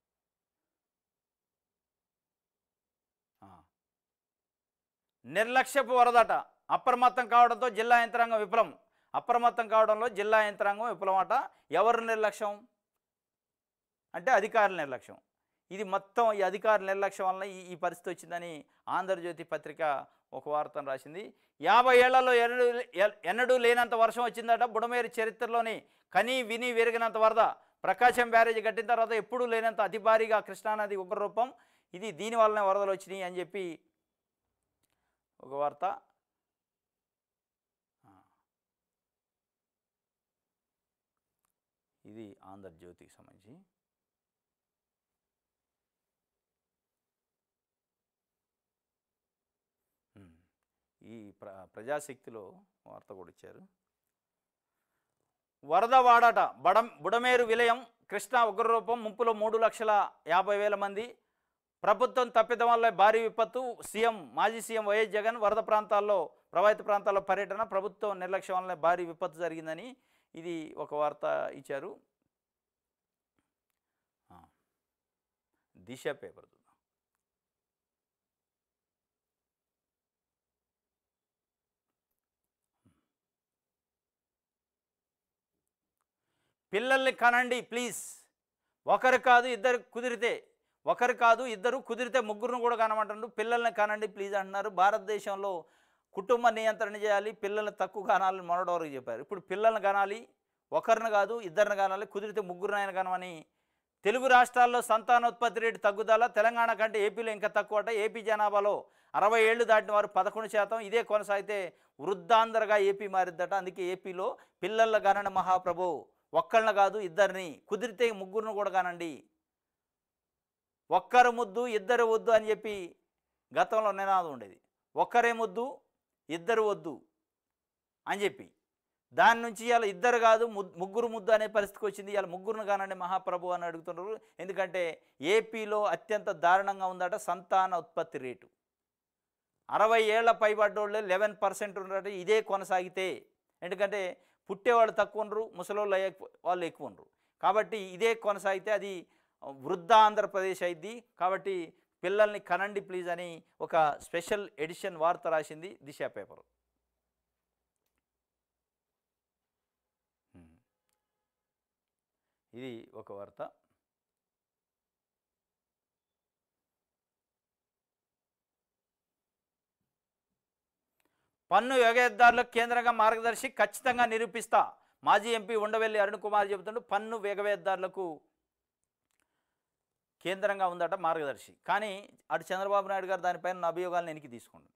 ఆ. నిర్లక్ష్యపు వరదట అప్రమత్తం కావడంతో జిల్లా యంత్రాంగం విఫలం అప్రమత్తం కావడంలో జిల్లా యంత్రాంగం విఫలమట ఎవరు నిర్లక్ష్యం అంటే అధికారుల నిర్లక్ష్యం ఇది మొత్తం ఈ అధికారుల నిర్లక్ష్యం వలన ఈ ఈ పరిస్థితి వచ్చిందని ఆంధ్రజ్యోతి పత్రిక ఒక వార్తను రాసింది యాభై ఏళ్లలో ఎన్నడూ ఎ- ఎన్నడూ లేనంత వర్షం వచ్చిందట బుడమేరు చరిత్రలోని కని విని విరిగినంత వరద ప్రకాశం బ్యారేజ్ కట్టిన తర్వాత ఎప్పుడూ లేనంత అతి భారీగా కృష్ణానది ఉగ్రరూపం ఇది దీని వల్లనే వరదలు వచ్చినాయి అని చెప్పి ఒక వార్త ఆ. ఇది ఆంధ్రజ్యోతికి సంబంధించి ఉమ్. ఈ ప్ర ప్రజాశక్తిలో వార్త కూడా ఇచ్చారు వరద వాడట బడం బుడమేరు విలయం కృష్ణా ఉగ్రరూపం ముంపులో మూడు లక్షల యాభై వేల మంది ప్రభుత్వం తప్పిదం వల్ల భారీ విపత్తు సీఎం మాజీ సీఎం వైఎస్ జగన్ వరద ప్రాంతాల్లో ప్రభావిత ప్రాంతాల్లో పర్యటన ప్రభుత్వం నిర్లక్ష్యం వల్ల భారీ విపత్తు జరిగిందని ఇది ఒక వార్త ఇచ్చారు ఆ. దిశ పేపర్ చూద్దాం పిల్లల్ని కనండి ప్లీజ్ ఒకరు కాదు ఇద్దరు కుదిరితే ఒకరు కాదు ఇద్దరు కుదిరితే ముగ్గురును కూడా కనమంటారు పిల్లల్ని కనండి ప్లీజ్ అంటున్నారు భారతదేశంలో కుటుంబ నియంత్రణ చేయాలి పిల్లల్ని తక్కువ కనాలని మొన్నటి చెప్పారు ఇప్పుడు పిల్లల్ని కనాలి ఒకరిని కాదు ఇద్దరిని కనాలి కుదిరితే ముగ్గురునైనా కనమని తెలుగు రాష్ట్రాల్లో సంతానోత్పత్తి రేటు తగ్గుదల తెలంగాణ కంటే ఏపీలో ఇంకా తక్కువ అట ఏపీ జనాభాలో అరవై ఏళ్ళు దాటిన వారు పదకొండు శాతం ఇదే కొనసాగితే వృద్ధాంధ్రగా ఏపీ మారిద్దట అందుకే ఏపీలో పిల్లల గణన మహాప్రభు ఒక్కళ్ళని కాదు ఇద్దరిని కుదిరితే ముగ్గురును కూడా కానండి ఒక్కరు ముద్దు ఇద్దరు వద్దు అని చెప్పి గతంలో నినాదం ఉండేది ఒక్కరే ముద్దు ఇద్దరు వద్దు అని చెప్పి దాని నుంచి ఇవాళ ఇద్దరు కాదు ముద్- ముగ్గురు ముద్దు అనే పరిస్థితికి వచ్చింది ఇవాళ ముగ్గురును కానండి మహాప్రభు అని అడుగుతున్నారు ఎందుకంటే ఏపీలో అత్యంత దారుణంగా ఉందట సంతాన ఉత్పత్తి రేటు అరవై ఏళ్ల పైబడ్డోళ్ళు లెవెన్ పర్సెంట్ ఉన్నట్టు ఇదే కొనసాగితే ఎందుకంటే పుట్టేవాళ్ళు తక్కువ ఉండరు ముసలోళ్ళు ఎక్కువ- వాళ్ళు ఎక్కువ ఉండరు కాబట్టి ఇదే కొనసాగితే అది వృద్ధ ఆంధ్రప్రదేశ్ అయింది కాబట్టి పిల్లల్ని కనండి ప్లీజ్ అని ఒక స్పెషల్ ఎడిషన్ వార్త రాసింది దిశ పేపర్ హ్మ్. ఇది ఒక వార్త పన్ను ఎగవేతదారులకు కేంద్రంగా మార్గదర్శి ఖచ్చితంగా నిరూపిస్తా మాజీ ఎంపీ ఉండవెల్లి అరుణ్ కుమార్ చెబుతుండు పన్ను ఎగవేతదారులకు కేంద్రంగా ఉందట మార్గదర్శి కానీ అటు చంద్రబాబు నాయుడు గారు దానిపైన ఉన్న అభియోగాలను వెనక్కి తీసుకోండి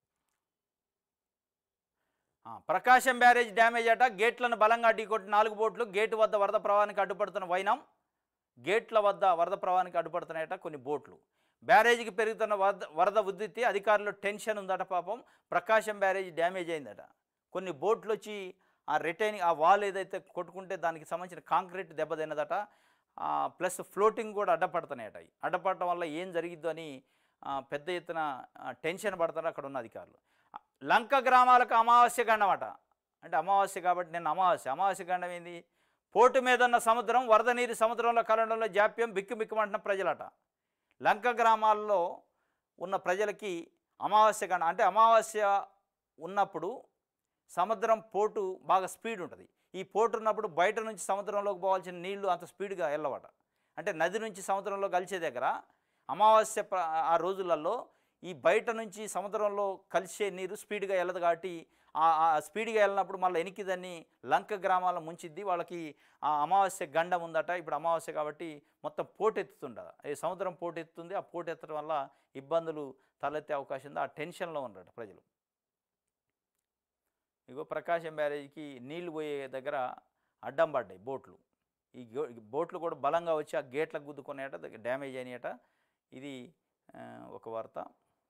ఆ, ప్రకాశం బ్యారేజ్ డ్యామేజ్ అట గేట్లను బలంగా ఢీకొట్టి నాలుగు బోట్లు గేటు వద్ద వరద ప్రవాహానికి అడ్డుపడుతున్న వైనం గేట్ల వద్ద వరద ప్రవాహానికి అడ్డుపడుతున్నాయట కొన్ని బోట్లు బ్యారేజీకి పెరుగుతున్న వరద వరద ఉద్ధృతి అధికారులు టెన్షన్ ఉందట పాపం ప్రకాశం బ్యారేజ్ డ్యామేజ్ అయిందట కొన్ని బోట్లు వచ్చి ఆ రిటైనింగ్ ఆ వాల్ ఏదైతే కొట్టుకుంటే దానికి సంబంధించిన కాంక్రీట్ దెబ్బతిన్నదట ప్లస్ ఫ్లోటింగ్ కూడా అడ్డపడుతున్నాయట అవి. అడ్డపడటం వల్ల ఏం జరిగిద్దో అని ఆ, పెద్ద ఎత్తున ఆ, టెన్షన్ పడతారు అక్కడ ఉన్న అధికారులు లంక గ్రామాలకు అమావాస్య గండం అట అంటే అమావాస్య కాబట్టి నేను అమావాస్య అమావాస్య గండం ఏంది పోటు మీద ఉన్న సముద్రం వరద నీరు సముద్రంలో కలడంలో జాప్యం బిక్కు బిక్కుమంటున్న ప్రజలట లంక గ్రామాల్లో ఉన్న ప్రజలకి అమావాస్య గండం అంటే అమావాస్య ఉన్నప్పుడు సముద్రం పోటు బాగా స్పీడ్ ఉంటుంది ఈ పోటు ఉన్నప్పుడు బయట నుంచి సముద్రంలోకి పోవాల్సిన నీళ్లు అంత స్పీడ్గా వెళ్ళవట అంటే నది నుంచి సముద్రంలో కలిసే దగ్గర అమావాస్య ప్ర- ఆ రోజులలో ఈ బయట నుంచి సముద్రంలో కలిసే నీరు స్పీడ్గా వెళ్ళదు కాబట్టి ఆ ఆ స్పీడ్గా వెళ్ళినప్పుడు మళ్ళీ వెనక్కి దాన్ని లంక గ్రామాల ముంచిద్ది వాళ్ళకి ఆ అమావాస్య గండం ఉందట ఇప్పుడు అమావాస్య కాబట్టి మొత్తం పోటెత్తుతుండదు ఈ సముద్రం పోటెత్తుంది ఆ పోటెత్తడం వల్ల ఇబ్బందులు తలెత్తే అవకాశం ఉంది ఆ టెన్షన్లో ఉన్నారట ప్రజలు ఇగో ప్రకాశం బ్యారేజ్కి నీళ్లు పోయే దగ్గర అడ్డం పడ్డాయి బోట్లు ఈ గో- ఈ బోట్లు కూడా బలంగా వచ్చి ఆ గేట్లకు గుద్దుకునేట డ్యామేజ్ అయినాయట ఇది ఆ, ఒక వార్త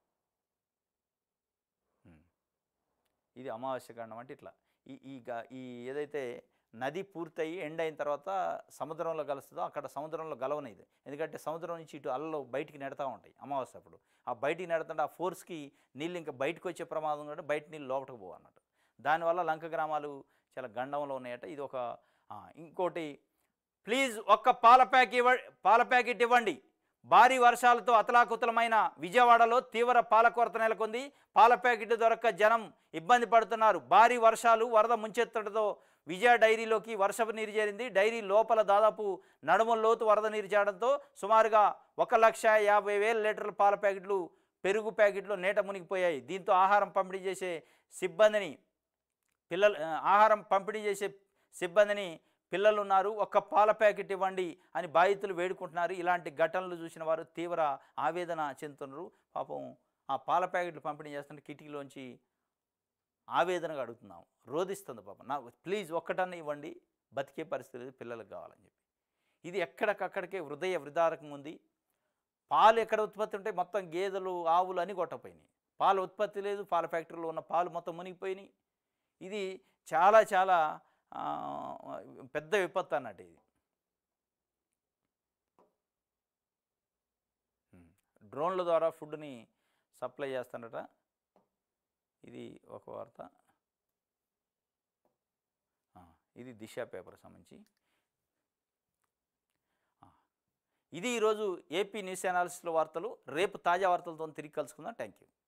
ఉమ్. ఇది అమావాస్య కారణం అంటే ఇట్లా ఈ ఈ గా- ఈ ఏదైతే నది పూర్తయి ఎండ్ అయిన తర్వాత సముద్రంలో కలుస్తుందో అక్కడ సముద్రంలో గలవనేది ఎందుకంటే సముద్రం నుంచి ఇటు అలలు బయటికి నెడతా ఉంటాయి అమావాస్య అప్పుడు ఆ బయటికి నెడుతుంటే ఆ ఫోర్స్కి నీళ్ళు ఇంకా బయటకు వచ్చే ప్రమాదం కూడా బయట నీళ్ళు లోపలికి పోవు అన్నట్టు దానివల్ల లంక గ్రామాలు చాలా గండంలో ఉన్నాయట ఇది ఒక ఆ, ఇంకోటి ప్లీజ్ ఒక్క పాల ప్యాక్ ఇవ్వ పాల ప్యాకెట్ ఇవ్వండి భారీ వర్షాలతో అతలాకుతలమైన విజయవాడలో తీవ్ర పాల కొరత నెలకొంది పాల ప్యాకెట్ దొరక్క జనం ఇబ్బంది పడుతున్నారు భారీ వర్షాలు వరద ముంచెత్తడంతో విజయ డైరీలోకి వర్షపు నీరు చేరింది డైరీ లోపల దాదాపు నడుమ లోతు వరద నీరు చేరడంతో సుమారుగా ఒక లక్ష యాభై వేల లీటర్ల పాల ప్యాకెట్లు పెరుగు ప్యాకెట్లు నేట మునిగిపోయాయి దీంతో ఆహారం పంపిణీ చేసే సిబ్బందిని పిల్లలు ఆ, ఆహారం పంపిణీ చేసే సిబ్బందిని పిల్లలు ఉన్నారు ఒక్క పాల ప్యాకెట్ ఇవ్వండి అని బాధితులు వేడుకుంటున్నారు ఇలాంటి ఘటనలు చూసిన వారు తీవ్ర ఆవేదన చెందుతున్నారు పాపం ఆ పాల ప్యాకెట్లు పంపిణీ చేస్తున్న కిటికీలోంచి ఆవేదనగా అడుగుతున్నాం రోధిస్తుంది పాపం నాకు ప్లీజ్ ఒక్కటన్నా ఇవ్వండి బతికే పరిస్థితి లేదు పిల్లలకు కావాలని చెప్పి ఇది ఎక్కడికక్కడికే హృదయ వృధారకం ఉంది పాలు ఎక్కడ ఉత్పత్తి ఉంటాయి మొత్తం గేదెలు ఆవులు అని కొట్టపోయినాయి పాలు ఉత్పత్తి లేదు పాల ఫ్యాక్టరీలో ఉన్న పాలు మొత్తం మునిగిపోయినాయి ఇది చాలా చాలా ఆ, పెద్ద విపత్తు అన్నట్టు ఇది ఉమ్. డ్రోన్ల ద్వారా ఫుడ్ని సప్లై చేస్తాడట ఇది ఒక వార్త ఆ, ఇది దిశ పేపర్ సంబంధించి ఆ, ఇది ఈరోజు ఏపీ న్యూస్ అనాలిసిస్లో వార్తలు రేపు తాజా వార్తలతో తిరిగి కలుసుకుందాం థ్యాంక్ యూ